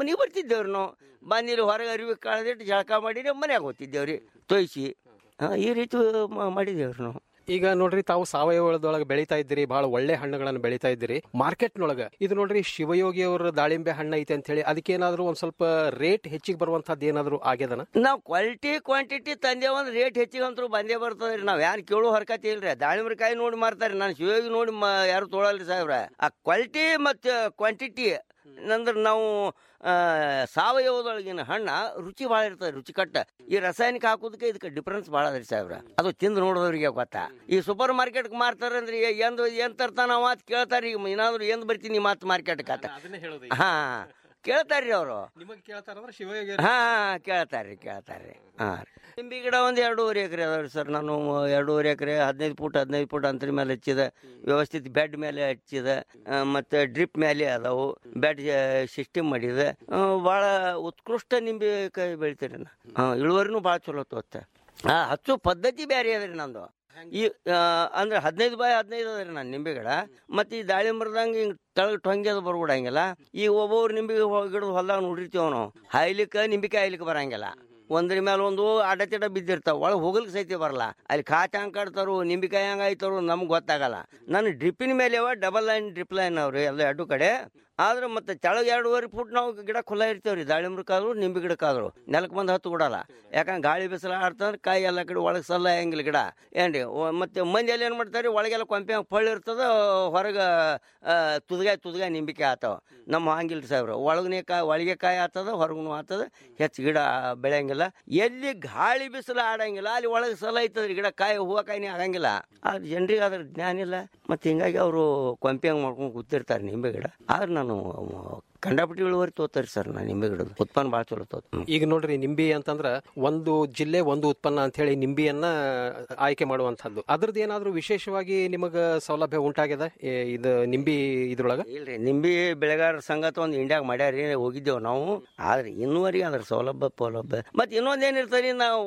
ಬಂದಿದ್ದೇವ್ರಿ ನಾವು ಬಂದಿಲ್ಲಿ ಹೊರಗೆ ಅರಿವಿ ಕಳೆದಿಟ್ಟು ಜಳಕ ಮಾಡಿ ಮನ್ಯಾಗ ಹೋಗ್ತಿದ್ದೇವ್ರಿ ತೊಯ್ಸಿ ಹಾ, ಈ ರೀತಿ ಮ- ಮಾಡಿದ್ದೇವ್ರಿ ನಾವು ಈಗ ನೋಡ್ರಿ ತಾವು ಸಾವಯವದೊಳಗೆ ಬೆಳೀತಾ ಇದ್ದೀರಿ ಬಹಳ ಒಳ್ಳೆ ಹಣ್ಣುಗಳನ್ನು ಬೆಳೀತಾ ಇದ್ದೀರಿ ಮಾರ್ಕೆಟ್ನೊಳಗೆ ಇದು ನೋಡ್ರಿ ಶಿವಯೋಗಿ ಅವರ ದಾಳಿಂಬೆ ಹಣ್ಣು ಐತೆ ಅಂತ ಹೇಳಿ ಅದಕ್ಕೆ ಏನಾದ್ರು ಒಂದ್ ಸ್ವಲ್ಪ ರೇಟ್ ಹೆಚ್ಚಿಗೆ ಬರುವಂತದ್ದು ಏನಾದ್ರು ಆಗ್ಯದನ ನಾವು ಕ್ವಾಲಿಟಿ ಕ್ವಾಂಟಿಟಿ ತಂದೇವ ಅಂದ್ರೆ ರೇಟ್ ಹೆಚ್ಚಿಗೆ ಅಂತೂ ಬಂದೇ ಬರ್ತದ್ರಿ ನಾವ್ ಯಾರು ಕೇಳೋ ಹರ್ಕತಿ ಇಲ್ರಿ ದಾಳಿಂಬೆ ಕಾಯಿ ನೋಡಿ ಮಾರ್ತಾರೆ ನಾನು ಶಿವಯೋಗಿ ನೋಡಿ ಮ- ಯಾರು ತೊಗೊಳಲ್ರಿ ಸಾಹೇಬ್ರ ಆ ಕ್ವಾಲಿಟಿ ಮತ್ತು ಕ್ವಾಂಟಿಟಿ ನಂದ್ರ ನಾವು ಆ, ಸಾವಯವದೊಳಗಿನ ಹಣ್ಣ ರುಚಿ ಭಾಳ ಇರ್ತದೆ ರುಚಿಕಟ್ಟ ಈ ರಾಸಾಯನಿಕ ಹಾಕೋದಕ್ಕೆ ಇದಕ್ಕೆ ಡಿಫ್ರೆನ್ಸ್ ಭಾಳ ಅದ್ರಿ ಸಾಹೇಬ್ರ ಅದು ತಿಂದು ನೋಡಿದವ್ರಿಗೆ ಗೊತ್ತಾ ಈ ಸೂಪರ್ ಮಾರ್ಕೆಟ್ ಮಾರ್ತಾರಂದ್ರೆ ಎಂದ್ ಏನ್ ತರ್ತಾನ ಅವ ಅಂತ ಕೇಳ್ತಾರ ಈಗ ಏನಾದ್ರು ಎಂದ್ ಬರ್ತೀನಿ ಮಾತು ಮಾರ್ಕೆಟ್ ಆತ ಹಾ ಕೇಳ್ತಾರ್ರಿ ಅವರು ನಿಮಗೆ ಕೇಳ್ತಾರಂದ್ರೆ ಶಿವಯೋಗಿ ಹಾ ಕೇಳ್ತಾರ್ರಿ ಕೇಳ್ತಾರ್ರಿ ಹಾ ರೀ ನಿಂಬೆ ಗಿಡ ಒಂದು ಎರಡೂವರೆ ಎಕರೆ ಅದಾವ್ರಿ ಸರ್ ನಾನು ಎರಡೂವರೆ ಎಕರೆ ಹದಿನೈದು ಫುಟ್ ಹದಿನೈದು ಫುಟ್ ಅಂತರ ಮೇಲೆ ಹಚ್ಚಿದೆ ವ್ಯವಸ್ಥಿತ ಬೆಡ್ ಮೇಲೆ ಹಚ್ಚಿದೆ ಆ, ಮತ್ತೆ ಡ್ರಿಪ್ ಮೇಲೆ ಅದಾವು ಬೆಡ್ ಸಿಸ್ಟಮ್ ಮಾಡಿದೆ ಆ, ಭಾಳ ಉತ್ಕೃಷ್ಟ ನಿಂಬೆಕಾಯಿ ಬೆಳಿತೀರಿ ನಾ ಹಾ, ಇಳುವರಿನೂ ಭಾಳ ಚಲೋ ತೋತ್ತೆ ಹಾ ಹಚ್ಚೋ ಪದ್ಧತಿ ಬೇರೆ ಅದ್ರಿ ನಂದು ಈ ಆ, ಅಂದ್ರೆ ಹದಿನೈದು ಬಾಯ್ ಹದಿನೈದು ಅದ್ರಿ ನಾನು ನಿಂಬೆ ಗಿಡ ಮತ್ತೆ ಈ ದಾಳಿಂಬರದಂಗೆ ಹಿಂಗೆ ತೆಳಗ್ ಟೊಂಗಿ ಅದು ಬರ್ಬಿಡಂಗಿಲ್ಲ ಈ ಒಬ್ಬೊಬ್ರು ನಿಂಬೆ ಗಿಡದ ಹೊಲ್ದಾಗ ನೋಡಿರ್ತೀವಿ ನಾವು ಹಾಯ್ಲಿಕ್ಕೆ ನಿಂಬಿಕಾಯಿ ಹಾಯ್ಲಿಕ್ಕೆ ಬರಂಗಿಲ್ಲ ಒಂದ್ರ ಮೇಲೆ ಒಂದು ಅಡತಿಡ ಬಿದ್ದಿರ್ತಾವ ಒಳಗೆ ಹೋಗ್ಲಿಕ್ಕೆ ಸಹಿತ ಬರಲ್ಲ ಅಲ್ಲಿ ಕಾಚ ಹಂಗೆ ಕಟ್ತಾರು ನಿಂಬಿಕಾಯಿ ಹಂಗೆ ಆಯ್ತಾರು ನಮ್ಗೆ ಗೊತ್ತಾಗಲ್ಲ ನಾನು ಡ್ರಿಪ್ಪಿನ ಮೇಲೆ ಅವ ಡಬಲ್ ಲೈನ್ ಡ್ರಿಪ್ ಲೈನ್ ಅವ್ರಿ ಎಲ್ಲ ಎರಡು ಕಡೆ ಆದ್ರೆ ಮತ್ತೆ ತೆಳಗ್ ಎರಡೂವರೆ ಫುಟ್ ನಾವು ಗಿಡ ಖುಲ್ಲ ಇರ್ತೇವ್ರಿ ದಾಳಿಂಬ್ರಕ್ಕಾದ್ರು ನಿಂಬೆ ಗಿಡಕ್ಕಾದ್ರು ನೆಲಕ್ಕೆ ಬಂದು ಹತ್ತು ಕೊಡಲ್ಲ ಯಾಕಂದ್ರೆ ಗಾಳಿ ಬಿಸಿಲು ಆಡ್ತಂದ್ರೆ ಕಾಯಿ ಎಲ್ಲ ಕಡೆ ಒಳಗೆ ಸಲ್ಲ ಹೆಂಗಿಲ್ಲ ಗಿಡ ಏನ್ರಿ ಒ- ಮತ್ತೆ ಮಂದಿ ಎಲ್ಲ ಏನು ಮಾಡ್ತಾರೆ ಒಳಗೆಲ್ಲ ಕೊಂಪೆ ಹಂಗೆ ಪಳ್ಳಿ ಇರ್ತದ ಹೊರಗೆ ತುದ್ಗಾಯಿ ತುದ್ಗಾಯಿ ನಿಂಬಿಕಾಯಿ ಆತಾವ ನಮ್ಮ ಹಂಗಿಲ್ಲ ಸಾಹೇಬ್ರ ಒಳಗನೆ ಕಾಯಿ ಒಳಗೆ ಕಾಯಿ ಆತದ ಹೊರಗೂ ಆತದ ಹೆಚ್ಚು ಗಿಡ ಬೆಳೆಯಂಗಿಲ್ಲ ಎಲ್ಲಿ ಗಾಳಿ ಬಿಸಿಲು ಆಡಂಗಿಲ್ಲ ಅಲ್ಲಿ ಒಳಗೆ ಸಲ ಐತದ್ರಿ ಗಿಡ ಕಾಯಿ ಹೂವು ಕಾಯಿನೇ ಆಗಂಗಿಲ್ಲ ಆದ್ರೆ ಜನರಿಗೆ ಅದ್ರ ಜ್ಞಾನ ಇಲ್ಲ ಮತ್ತೆ ಹಿಂಗಾಗಿ ಅವರು ಕೊಂಪೆ ಹಂಗೆ ಮಾಡ್ಕೊಂಡು ಕೂತಿರ್ತಾರೆ ನಿಂಬೆ ಗಿಡ ಆದ್ರೆ ನಾನು ಕಂಡಾಪಟ್ಟಿ ಇಳುವರಿ ತೋತಾರಿ ಸರ್ ನಾನು ನಿಂಬೆ ಗಿಡದ ಉತ್ಪನ್ನ ಭಾಳ ಚಲೋ ತೋತ ಈಗ ನೋಡ್ರಿ ನಿಂಬಿ ಅಂತಂದ್ರ ಒಂದು ಜಿಲ್ಲೆ ಒಂದು ಉತ್ಪನ್ನ ಅಂತ ಹೇಳಿ ನಿಂಬಿಯನ್ನ ಆಯ್ಕೆ ಮಾಡುವಂತದ್ದು ಅದ್ರದ್ದು ಏನಾದ್ರೂ ವಿಶೇಷವಾಗಿ ನಿಮಗ ಸೌಲಭ್ಯ ಉಂಟಾಗ್ಯದ ಏ, ಇದು ನಿಂಬಿ ಇದ್ರೊಳಗ ಇಲ್ರಿ ನಿಂಬಿ ಬೆಳೆಗಾರರ ಸಂಘತ ಒಂದು ಇಂಡಿಯಾಗ ಮಾಡ್ಯಾರಿ ಹೋಗಿದ್ದೇವು ನಾವು ಆದ್ರೆ ಇನ್ನೂವರೆಗೆ ಅದ್ರ ಸೌಲಭ್ಯ ಸೌಲಭ್ಯ ಮತ್ತೆ ಇನ್ನೊಂದು ಏನಿರ್ತದೆ ನಾವು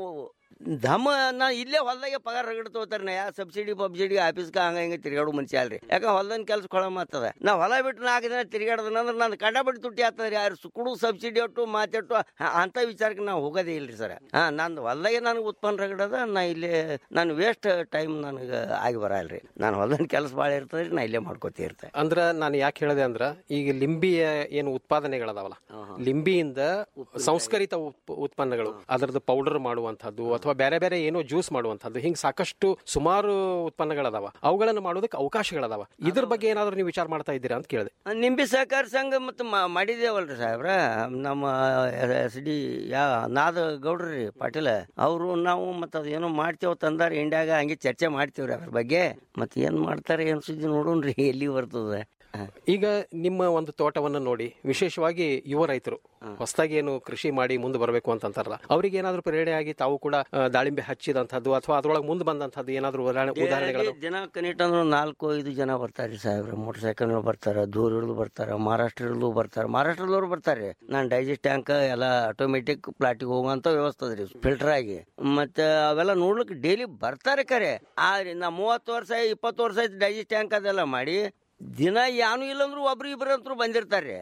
ಧಮ ನಾ ಇಲ್ಲೇ ಹೊಲ್ದಾಗೆ ಪಗಾರ ರಗಡ್ ತಗೋತಾರ ನಾ ಯಾ ಸಬ್ಸಿಡಿ ಪಬ್ಸಿಡಿ ಆಫೀಸ್ಗೆ ಹಂಗ ಹಿಂಗ ತಿರ್ಗಾಡೋ ಮನುಷ್ಯ ಅಲ್ರಿ ಯಾಕ ಹೊಲ್ದನ್ ಕೆಲಸ ಕೊಳ ಮಾತದ ನಾ ಹೊಲ ಬಿಟ್ಟು ನಾಲ್ಕು ದಿನ ತಿರ್ಗಾಡೋದಂದ್ರೆ ನಾನು ಕಂಡಾಪಟ್ಟಿ ತುಟ್ಟಿ ಆಗ್ತದ್ರಿ ಯಾರು ಸುಕುಡು ಸಬ್ಸಿಡಿ ಒಟ್ಟು ಮಾತೆಟ್ಟು ಹ- ಅಂತ ವಿಚಾರಕ್ಕೆ ನಾವು ಹೋಗೋದೇ ಇಲ್ರಿ ಸರ್ ಹಾ ನಂದು ಹೊಲ್ದಾಗೆ ನನಗೆ ಉತ್ಪನ್ನ ರಗಡದ ನಾ ಇಲ್ಲೇ ನಾನು ವೇಸ್ಟ್ ಟೈಮ್ ನನಗೆ ಆಗಿ ಬರಲ್ರಿ ನಾನು ಹೊಲ್ದನ್ ಕೆಲಸ ಭಾಳ ಇರ್ತದ್ರಿ ನಾ ಇಲ್ಲೇ ಮಾಡ್ಕೋತಿ ಇರ್ತೇನೆ ಅಂದ್ರ ನಾನು ಯಾಕೆ ಹೇಳಿದೆ ಅಂದ್ರ ಈಗ ಲಿಂಬಿಯ ಏನು ಉತ್ಪಾದನೆಗಳದಾವಲ್ಲ ಲಿಂಬಿಯಿಂದ ಸಂಸ್ಕರಿತ ಉಪ್- ಉತ್ಪನ್ನಗಳು ಅದರದ್ದು ಪೌಡರ್ ಮಾಡುವಂತಹದ್ದು ಅಥವಾ ಬೇರೆ ಬೇರೆ ಏನೋ ಜ್ಯೂಸ್ ಮಾಡುವಂತಹದ್ದು ಹಿಂಗ್ ಸಾಕಷ್ಟು ಸುಮಾರು ಉತ್ಪನ್ನಗಳದಾವ ಅವುಗಳನ್ನು ಮಾಡೋದಕ್ಕೆ ಅವಕಾಶಗಳದಾವ ಇದ್ರ ಬಗ್ಗೆ ಏನಾದ್ರು ನೀವು ವಿಚಾರ ಮಾಡ್ತಾ ಇದ್ದೀರಾ ಅಂತ ಕೇಳಿದೆ ನಿಂಬಿ ಸಹಕಾರ ಸಂಘ ಮತ್ತು ಮಾಡಿದೇವಲ್ರಿ ಸಾಹೇಬ್ರ ನಮ್ಮ ಎಸ್ ಡಿ ಯಾ ನಾದ ಗೌಡ್ರಿ ಪಾಟೀಲ ಅವರು ನಾವು ಮತ್ತು ಅದೇನೋ ಮಾಡ್ತೇವ ತಂದಾರ ಇಂಡ್ಯಾಗ ಹಂಗೆ ಚರ್ಚೆ ಮಾಡ್ತೇವ್ರಿ ಅದ್ರ ಬಗ್ಗೆ ಮತ್ತೆ ಏನ್ ಮಾಡ್ತಾರೆ ಏನ್ ಸುದ್ದಿ ನೋಡೋಣ್ರಿ ಎಲ್ಲಿ ಬರ್ತದೆ ಈಗ ನಿಮ್ಮ ಒಂದು ತೋಟವನ್ನ ನೋಡಿ ವಿಶೇಷವಾಗಿ ಯುವ ರೈತರು ಹೊಸದಾಗಿ ಏನು ಕೃಷಿ ಮಾಡಿ ಮುಂದೆ ಬರಬೇಕು ಅಂತ ಅಂತಾರಲ್ಲ ಅವ್ರಿಗೆ ಏನಾದ್ರು ಪ್ರೇರಣೆ ಆಗಿ ತಾವು ಕೂಡ ಆ, ದಾಳಿಂಬೆ ಹಚ್ಚಿದಂತದ್ದು ಅಥವಾ ಅದ್ರೊಳಗೆ ಮುಂದೆ ಬಂದಂತದ್ದು ಏನಾದ್ರು ಉದಾಹರಣೆ ಉದಾಹರಣೆಗಳು ದಿನ ಕನಿಷ್ಠ ಅಂದ್ರೆ ನಾಲ್ಕು ಐದು ಜನ ಬರ್ತಾರೆ ಸಾಹೇಬ್ರ ಮೋಟರ್ ಸೈಕಲ್ ಬರ್ತಾರ ದೂರ ಹಿಡಿದು ಬರ್ತಾರ ಮಹಾರಾಷ್ಟ್ರ ಹಿಡಿದು ಬರ್ತಾರ ಮಹಾರಾಷ್ಟ್ರದವ್ರು ಬರ್ತಾರೆ ನಾನು ಡೈಜೆಸ್ಟ್ ಟ್ಯಾಂಕ್ ಎಲ್ಲ ಆಟೋಮೆಟಿಕ್ ಪ್ಲಾಟಿಗೆ ಹೋಗುವಂತ ವ್ಯವಸ್ಥೆ ಅದ್ರಿ ಫಿಲ್ಟರ್ ಆಗಿ ಮತ್ತೆ ಅವೆಲ್ಲ ನೋಡ್ಲಿಕ್ಕೆ ಡೈಲಿ ಬರ್ತಾರೆ ಕರೆ ಆದ್ರೆ ನಾ ಮೂವತ್ತು ವರ್ಷ ಇಪ್ಪತ್ತು ವರ್ಷ ಆಯ್ತು ಡೈಜೆಸ್ಟ್ ಟ್ಯಾಂಕ್ ಅದೆಲ್ಲ ಮಾಡಿ ದಿನ ಯಾನು ಇಲ್ಲಂದ್ರು ಒಬ್ರು ಇಬ್ರು ಅಂತೂ ಬಂದಿರ್ತಾರೆ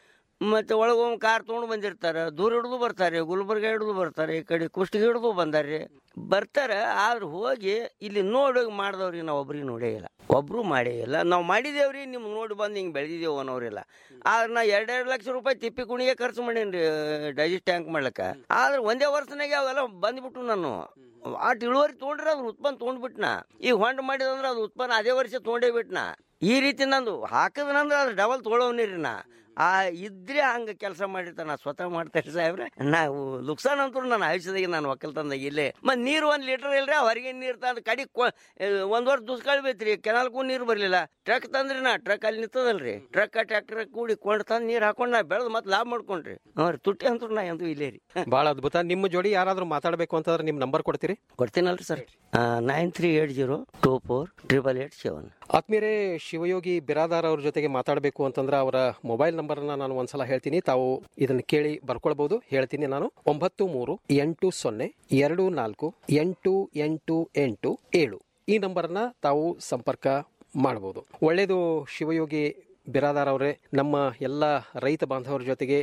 ಮತ್ತೆ ಒಳಗೊಮ್ಮೆ ಕಾರ್ ತೊಗೊಂಡು ಬಂದಿರ್ತಾರೆ ದೂರ ಹಿಡಿದು ಬರ್ತಾರೆ ಗುಲ್ಬರ್ಗ ಹಿಡಿದು ಬರ್ತಾರೆ ಈ ಕಡೆ ಕುಷ್ಟಗಿ ಹಿಡಿದು ಬಂದಾರೆ ಬರ್ತಾರೆ ಆದ್ರೆ ಹೋಗಿ ಇಲ್ಲಿ ನೋಡಿ ಮಾಡಿದವ್ರಿಗೆ ನಾವು ಒಬ್ರಿಗೆ ನೋಡೇ ಇಲ್ಲ ಒಬ್ರು ಮಾಡೇ ಇಲ್ಲ ನಾವು ಮಾಡಿದೇವ್ರಿ ನಿಮ್ಗೆ ನೋಡಿ ಬಂದು ಹಿಂಗೆ ಬೆಳೆದಿದ್ದೇವು ಅನ್ನೋರಿಲ್ಲ ಆದ್ರೆ ನಾ ಎರಡೆರಡು ಲಕ್ಷ ರೂಪಾಯಿ ತಿಪ್ಪಿ ಕುಣಿಗೆ ಖರ್ಚು ಮಾಡೀನಿ ರೀ ಡೈಜೆಸ್ಟ್ ಟ್ಯಾಂಕ್ ಮಾಡ್ಲಿಕ್ಕೆ ಆದ್ರೆ ಒಂದೇ ವರ್ಷನಾಗೆ ಅವೆಲ್ಲ ಬಂದ್ಬಿಟ್ಟು ನಾನು ಆಟ್ ಇಳುವರಿ ತೊಗೊಂಡ್ರೆ ಅದ್ರ ಉತ್ಪನ್ನ ತೊಗೊಂಡ್ಬಿಟ್ನ ಈಗ ಹೊಂಡ ಮಾಡಿದಂದ್ರೆ ಅದು ಉತ್ಪನ್ನ ಅದೇ ವರ್ಷ ತೊಗೊಂಡೇ ಬಿಟ್ನ ಈ ರೀತಿ ನಂದು ಹಾಕದ್ನಂದ್ರೆ ಅದು ಡಬಲ್ ತೊಗೊಳವ್ನಿರಿ ನಾ ಆ ಇದ್ರೆ ಹಂಗ ಕೆಲಸ ಮಾಡಿರ್ತಾನ ನಾ ಸ್ವತಃ ಮಾಡ್ತಾರೆ ಸಾಹೇಬ್ರೆ ನಾವು ಲುಕ್ಸಾನ್ ಅಂತೂ ನನ್ನ ಆಯುಷ್ಯದಾಗ ನಾನು ಒಕ್ಕಲ್ತನದಾಗ ಇಲ್ಲೇ ಮತ್ ನೀರು ಒಂದ್ ಲೀಟರ್ ಇಲ್ರಿ ಹೊರಗೆ ನೀರು ತಂದು ಕಡಿ ಒಂದ್ ವರ್ಷ ದುಷ್ಕಾಳ ಬೇತ್ರಿ ಕೆನಾಲ್ಗೂ ನೀರು ಬರ್ಲಿಲ್ಲ ಟ್ರಕ್ ತಂದ್ರಿ ನಾ ಟ್ರಕ್ ಅಲ್ಲಿ ನಿಂತದಲ್ರಿ ಟ್ರಕ್ ಟ್ರ್ಯಾಕ್ಟರ್ ಕೂಡಿ ಕೊಂಡು ತಂದು ನೀರು ಹಾಕೊಂಡು ನಾ ಬೆಳೆದು ಮತ್ತೆ ಲಾಭ ಮಾಡ್ಕೊಂಡ್ರಿ ಹ್ಞೂ ರೀ ತುಟ್ಟಿ ಅಂತೂ ನಾ ಎಂದೂ ಇಲ್ಲೇ ರೀ ಬಹಳ ಅದ್ಭುತ ನಿಮ್ಮ ಜೋಡಿ ಯಾರಾದ್ರೂ ಮಾತಾಡಬೇಕು ಅಂತಂದ್ರೆ ನಿಮ್ ನಂಬರ್ ಕೊಡ್ತೀರಿ ಕೊಡ್ತೀನಲ್ರಿ sir nine three eight zero two four triple eight seven ಆತ್ಮೀಯರೇ ಶಿವಯೋಗಿ ಬಿರಾದಾರ್ ಅವ್ರ ಜೊತೆಗೆ ಮಾತಾಡಬೇಕು ಅಂತಂದ್ರೆ ಅವರ ಮೊಬೈಲ್ ನಂಬರ್ನ ನಾನು ಒಂದ್ಸಲ ಹೇಳ್ತೀನಿ ತಾವು ಇದನ್ನ ಕೇಳಿ ಬರ್ಕೊಳ್ಬಹುದು ಹೇಳ್ತೀನಿ ನಾನು ಒಂಬತ್ತು ಮೂರು ಎಂಟು ಸೊನ್ನೆ ಎರಡು ನಾಲ್ಕು ಎಂಟು ಎಂಟು ಎಂಟು ಏಳು ಈ ನಂಬರ್ನ ತಾವು ಸಂಪರ್ಕ ಮಾಡಬಹುದು ಒಳ್ಳೇದು ಶಿವಯೋಗಿ ಬಿರಾದಾರ್ ಅವರೇ ನಮ್ಮ ಎಲ್ಲ ರೈತ ಬಾಂಧವರ ಜೊತೆಗೆ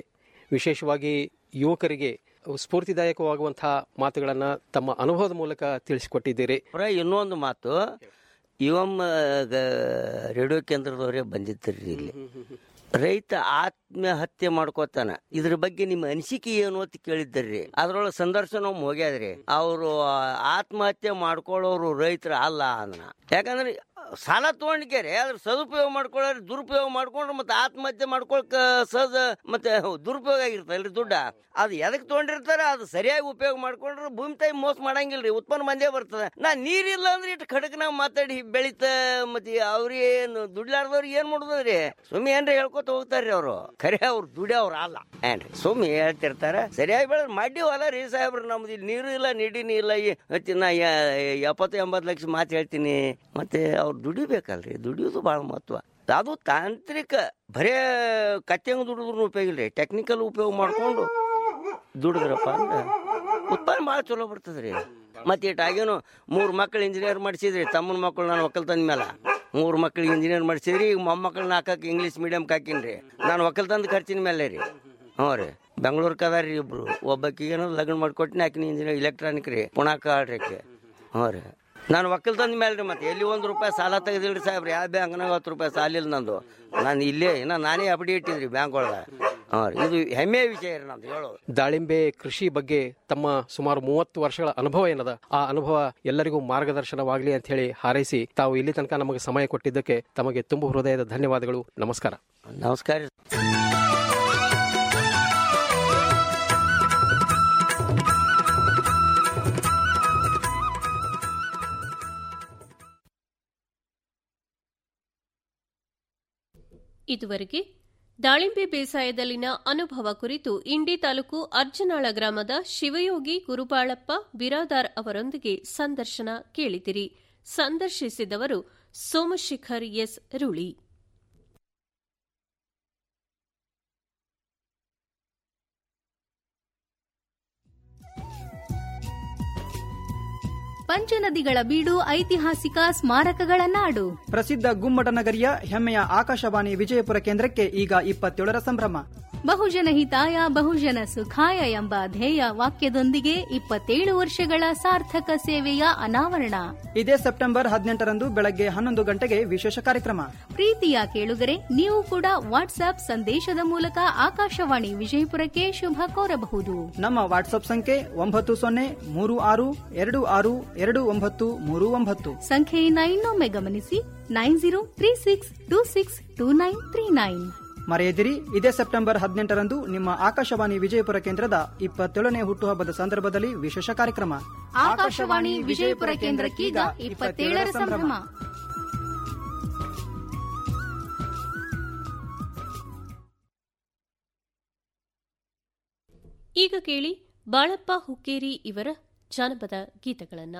ವಿಶೇಷವಾಗಿ ಯುವಕರಿಗೆ ಸ್ಫೂರ್ತಿದಾಯಕವಾಗುವಂತಹ ಮಾತುಗಳನ್ನ ತಮ್ಮ ಅನುಭವದ ಮೂಲಕ ತಿಳಿಸಿಕೊಟ್ಟಿದ್ದೀರಿ ಪುರ ಇನ್ನೊಂದು ಮಾತು ಇವಂ ರೇಡಿಯೋ ಕೇಂದ್ರದವರೇ ಬಂದಿದ್ದರು ಇಲ್ಲಿ ರೈತ ಆತ್ಮಹತ್ಯೆ ಮಾಡ್ಕೋತಾನ ಇದ್ರ ಬಗ್ಗೆ ನಿಮ್ಮ ಅನಿಸಿಕೆ ಏನು ಅಂತ ಕೇಳಿದ್ದರ್ರಿ ಅದ್ರೊಳಗೆ ಸಂದರ್ಶನ ಒಮ್ಮೆ ಹೋಗ್ಯಾದ್ರಿ ಅವರು ಆತ್ಮಹತ್ಯೆ ಮಾಡ್ಕೊಳ್ಳೋರು ರೈತರ ಅಲ್ಲ ಅದನ್ನ ಯಾಕಂದ್ರೆ ಸಾಲ ತಗೊಂಡಿದ್ದಾರೆ ಅದ್ರ ಸದುಪಯೋಗ ಮಾಡ್ಕೊಳ್ಳೋರು ದುರುಪಯೋಗ ಮಾಡ್ಕೊಂಡ್ರೆ ಮತ್ತೆ ಆತ್ಮಹತ್ಯೆ ಮಾಡ್ಕೊಳಕ ಸಹಜ ಮತ್ತೆ ದುರುಪಯೋಗ ಆಗಿರ್ತಲ್ರಿ ದುಡ್ಡ ಅದು ಎದಕ್ ತಗೊಂಡಿರ್ತಾರ ಅದು ಸರಿಯಾಗಿ ಉಪಯೋಗ ಮಾಡ್ಕೊಂಡ್ರೆ ಭೂಮಿ ತಾಯಿ ಮೋಸ ಮಾಡಂಗಿಲ್ರಿ ಉತ್ಪನ್ನ ಬಂದೇ ಬರ್ತದೆ ನಾ ನೀರಿಲ್ಲ ಅಂದ್ರೆ ಇಟ್ಟು ಖಡಕ್ನಾಗ ಮಾತಾಡಿ ಬೆಳಿತ ಮತ್ತೆ ಅವ್ರೇನು ದುಡ್ಲಾರ್ದವ್ರಿಗೆ ಏನ್ ಮಾಡುದ್ರಿ ಸುಮ್ಮನೆ ಏನ್ರಿ ಹೇಳ್ಕೊತ ಹೋಗ್ತಾರ್ರಿ ಅವರು ಖರೆ ಅವ್ರು ದುಡಿಯವ್ರ ಅಲ್ಲ ಏನ್ರಿ ಸುಮ್ಮನೆ ಹೇಳ್ತಿರ್ತಾರ ಸರಿಯಾಗಿ ಬೆಳೆ ಮಾಡಿವಲ್ಲ ರೀ ಸಾಹೇಬ್ರು ನಮ್ದು ಇಲ್ಲಿ ನೀರು ಇಲ್ಲ ನಿಡಿನಿ ಇಲ್ಲ ಈ- ಮತ್ತೆ ನಾ ಯ- ಎಪ್ಪತ್ತು ಎಂಬತ್ತು ಲಕ್ಷ ಮಾತು ಹೇಳ್ತೀನಿ ಮತ್ತೆ ಅವ್ರು ದುಡಿಬೇಕಲ್ರಿ ದುಡಿಯೋದು ಭಾಳ ಮಹತ್ವ ಅದು ತಾಂತ್ರಿಕ ಬರೇ ಕತ್ತೆಂಗ್ ದುಡಿದ್ರು ಉಪಯೋಗ ಇಲ್ರಿ ಟೆಕ್ನಿಕಲ್ ಉಪಯೋಗ ಮಾಡ್ಕೊಂಡು ದುಡಿದ್ರಪ್ಪ ಅಂದ್ರೆ ಉತ್ಪನ್ನ ಭಾಳ ಚಲೋ ಬರ್ತದ್ರಿ ಮತ್ತೆ ಇಟ್ಟಾಗೇನು ಮೂರು ಮಕ್ಳು ಇಂಜಿನಿಯರ್ ಮಾಡಿಸಿದ್ರಿ ತಮ್ಮನ ಮಕ್ಕಳು ನಾನು ಒಕ್ಕಲ್ತನ ಮೇಲೆ ಮೂರು ಮಕ್ಳಿಗೆ ಇಂಜಿನಿಯರ್ ಮಾಡಿಸಿದ್ರಿ ಈಗ ಮೊಮ್ಮಕ್ಕಳನ್ನ ಹಾಕಕ್ಕೆ ಇಂಗ್ಲೀಷ್ ಮೀಡಿಯಮ್ಗೆ ಹಾಕಿನ್ರಿ ನಾನು ಒಕ್ಕಲ್ತನದ ಖರ್ಚಿನ ಮೇಲೆ ರೀ ಹ್ಞೂ ರೀ ಬೆಂಗಳೂರಿಗೆ ಅದಾರ ಇಬ್ರು ಒಬ್ಬಕ್ಕಿಗೇನೋ ಲಗ್ನ ಮಾಡಿಕೊಟ್ಟಿನಿ ಆಕಿನ ಇಂಜಿನಿಯರ್ ಎಲೆಕ್ಟ್ರಾನಿಕ್ ರೀ ಪುಣಾಕ ಆಡ್ರಿ ಹ್ಞೂ ರೀ ನಾನು ಒಕ್ಕಲ್ತಂದ ಮೇಲೆ ರೀ ಮತ್ತೆ ಎಲ್ಲಿ ಒಂದು ರೂಪಾಯಿ ಸಾಲ ತೆಗೆದಿಲ್ರಿ ಸಾಹೇಬ್ರಿ ಯಾವ ಬ್ಯಾಂಕ್ನಾಗ ಹತ್ತು ರೂಪಾಯಿ ಸಾಲ ಇಲ್ಲ ನಂದು ನಾನು ಇಲ್ಲೇ ಇನ್ನ ನಾನೇ ಅಪ್ಡಿ ಇಟ್ಟಿದ್ರಿ ಬ್ಯಾಂಕ್ ಒಳಗೆ ಹಾಂ ರೀ ಇದು ಹೆಮ್ಮೆಯ ವಿಷಯ ರೀ ನಂದು ಹೇಳೋದು ದಾಳಿಂಬೆ ಕೃಷಿ ಬಗ್ಗೆ ತಮ್ಮ ಸುಮಾರು ಮೂವತ್ತು ವರ್ಷಗಳ ಅನುಭವ ಏನದ ಆ ಅನುಭವ ಎಲ್ಲರಿಗೂ ಮಾರ್ಗದರ್ಶನವಾಗಲಿ ಅಂತ ಹೇಳಿ ಹಾರೈಸಿ ತಾವು ಇಲ್ಲಿ ತನಕ ನಮಗೆ ಸಮಯ ಕೊಟ್ಟಿದ್ದಕ್ಕೆ ತಮಗೆ ತುಂಬು ಹೃದಯದ ಧನ್ಯವಾದಗಳು ನಮಸ್ಕಾರ ನಮಸ್ಕಾರ ಇದುವರೆಗೆ ದಾಳಿಂಬೆ ಬೇಸಾಯದಲ್ಲಿನ ಅನುಭವ ಕುರಿತು ಇಂಡಿ ತಾಲೂಕು ಅರ್ಜನಾಳ ಗ್ರಾಮದ ಶಿವಯೋಗಿ ಗುರುಬಾಳಪ್ಪ ಬಿರಾದಾರ್ ಅವರೊಂದಿಗೆ ಸಂದರ್ಶನ ಕೇಳಿದಿರಿ ಸಂದರ್ಶಿಸಿದವರು ಸೋಮಶೇಖರ್ ಎಸ್ ರುಳಿ ಪಂಚನದಿಗಳ ಬೀಡು ಐತಿಹಾಸಿಕ ಸ್ಮಾರಕಗಳ ನಾಡು ಪ್ರಸಿದ್ಧ ಗುಮ್ಮಟ ನಗರಿಯ ಹೆಮ್ಮೆಯ ಆಕಾಶವಾಣಿ ವಿಜಯಪುರ ಕೇಂದ್ರಕ್ಕೆ ಈಗ ಇಪ್ಪತ್ತೇಳರ ಸಂಭ್ರಮ ಬಹುಜನ ಹಿತಾಯ ಬಹುಜನ ಸುಖಾಯ ಎಂಬ ಧ್ಯೇಯ ವಾಕ್ಯದೊಂದಿಗೆ ಇಪ್ಪತ್ತೇಳು ವರ್ಷಗಳ ಸಾರ್ಥಕ ಸೇವೆಯ ಅನಾವರಣ ಇದೇ ಸೆಪ್ಟೆಂಬರ್ ಹದಿನೆಂಟರಂದು ಬೆಳಗ್ಗೆ ಹನ್ನೊಂದು ಗಂಟೆಗೆ ವಿಶೇಷ ಕಾರ್ಯಕ್ರಮ ಪ್ರೀತಿಯ ಕೇಳುಗರೆ ನೀವು ಕೂಡ ವಾಟ್ಸ್ಆಪ್ ಸಂದೇಶದ ಮೂಲಕ ಆಕಾಶವಾಣಿ ವಿಜಯಪುರಕ್ಕೆ ಶುಭ ಕೋರಬಹುದು ನಮ್ಮ ವಾಟ್ಸ್ಆಪ್ ಸಂಖ್ಯೆ ಒಂಬತ್ತು ಸೊನ್ನೆ ಮೂರು ಆರು ಎರಡು ಆರು ಎರಡು ಒಂಬತ್ತು ಮೂರು ಒಂಬತ್ತು ಸಂಖ್ಯೆಯಿಂದ ಇನ್ನೊಮ್ಮೆ ಗಮನಿಸಿ nine zero three six two six two nine three nine ಮರೆಯದಿರಿ ಇದೇ ಸೆಪ್ಟೆಂಬರ್ ಹದಿನೆಂಟರಂದು ನಿಮ್ಮ ಆಕಾಶವಾಣಿ ವಿಜಯಪುರ ಕೇಂದ್ರದ ಇಪ್ಪತ್ತೇಳನೇ ಹುಟ್ಟುಹಬ್ಬದ ಸಂದರ್ಭದಲ್ಲಿ ವಿಶೇಷ ಕಾರ್ಯಕ್ರಮ ಆಕಾಶವಾಣಿ ವಿಜಯಪುರ ಕೇಂದ್ರಕ್ಕೀಗ ಇಪ್ಪತ್ತೇಳರ ಸಂಭ್ರಮ ಈಗ ಕೇಳಿ ಬಾಳಪ್ಪ ಹುಕ್ಕೇರಿ ಇವರ ಜಾನಪದ ಗೀತೆಗಳನ್ನ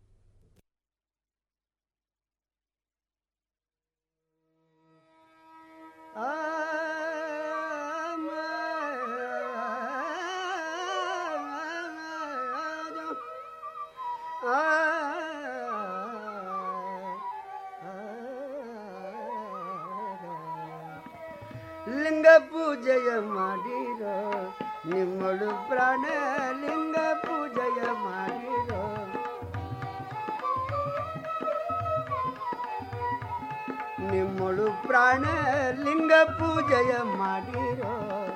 ಲಿಂಗ ಪೂಜೆಯ ಮಾಡಿರೋ ನಿಮ್ಮಳು ಪ್ರಾಣ ಲಿಂಗ ಪೂಜೆಯ ಮಾಡಿರೋ ನಿಮ್ಮಳು ಪ್ರಾಣ ಲಿಂಗ ಪೂಜೆಯ ಮಾಡಿರೋ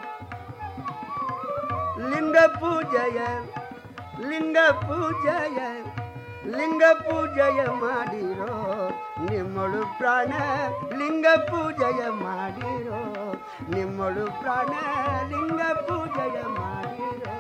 ಲಿಂಗ ಪೂಜೆಯ ಲಿಂಗ ಪೂಜೆಯ ಲಿಂಗ ಪೂಜೆಯ ಮಾಡಿರೋ ನಿಮ್ಮಳು ಪ್ರಾಣ ಲಿಂಗ ಪೂಜೆಯ ಮಾಡಿರೋ ನಿಮ್ಮಳು ಪ್ರಾಣ ಲಿಂಗ ಪೂಜೆಯ ಮಾಡಿರೋ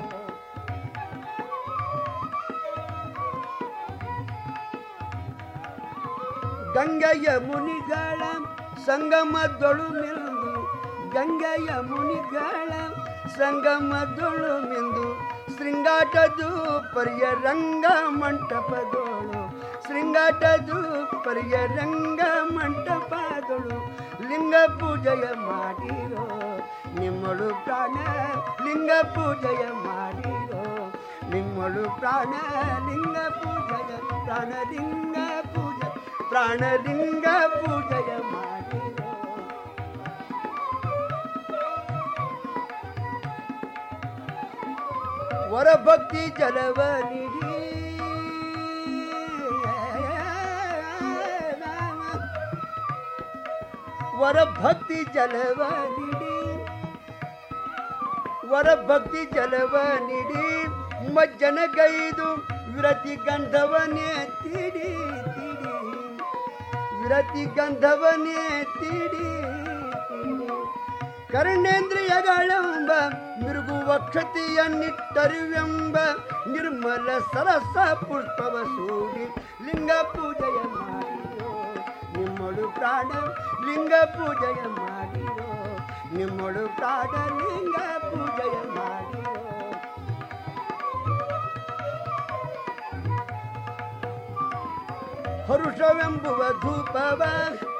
ಗಂಗೆಯ ಮುನಿಗಳ ಸಂಗಮದೊಳು ಮಿಂದು ಗಂಗೆಯ ಮುನಿಗಳ ಸಂಗಮದೊಳು ಮಿಂದು ಶೃಂಗಾಟದು ಪರಿಯ ರಂಗ ಮಂಟಪದೋಳು ಶೃಂಗಾಟದು ಪರಿಯ ರಂಗ ಮಂಟಪದೊಳು ಲಿಂಗ ಪೂಜೆಯ ಮಾಡಿರೋ ನಿಮ್ಮಳು ಪ್ರಾಣ ಲಿಂಗ ಪೂಜೆಯ ಮಾಡಿರೋ ನಿಮ್ಮಳು ಪ್ರಾಣ ಲಿಂಗ ಪೂಜೆಯ ಪ್ರಾಣಲಿಂಗ ಪೂಜೆ ಪ್ರಾಣಲಿಂಗ ಪೂಜೆಯ ಮಾಡಿರೋ ವರಭಕ್ತಿ ಜಲವ ನೀಡಿ ವರಭಕ್ತಿ ಜಲವ ನೀಡಿ ವರಭಕ್ತಿ ಜಲವ ನೀಡಿ ಮಜ್ಜನಗೈದು ವಿರತಿ ಗಂಧವನೇ ತಿಡಿ ತಿಡಿ ವಿರತಿ ಗಂಧವನೇ ತಿಡಿ ತಿಡಿ ಕರ್ಣೇಂದ್ರಿಯಗಳೆಂಬ ಮಿರುಗುವಕ್ಷತೆಯನ್ನಿಟ್ಟರಿವೆಂಬ ನಿರ್ಮಲ ಸರಸ ಪುಷ್ಪವ ಸೂಡಿ ಲಿಂಗ ಪೂಜೆಯ ಮಾಡಿರೋ ನಿಮ್ಮಳು ಪ್ರಾಣ ಲಿಂಗ ಪೂಜೆಯ ಮಾಡಿರೋ ನಿಮ್ಮಳು ಪ್ರಾಣ ಲಿಂಗ ಪೂಜೆಯ ಮಾಡಿರೋ ಹರುಷವೆಂಬುವ ಧೂಪವ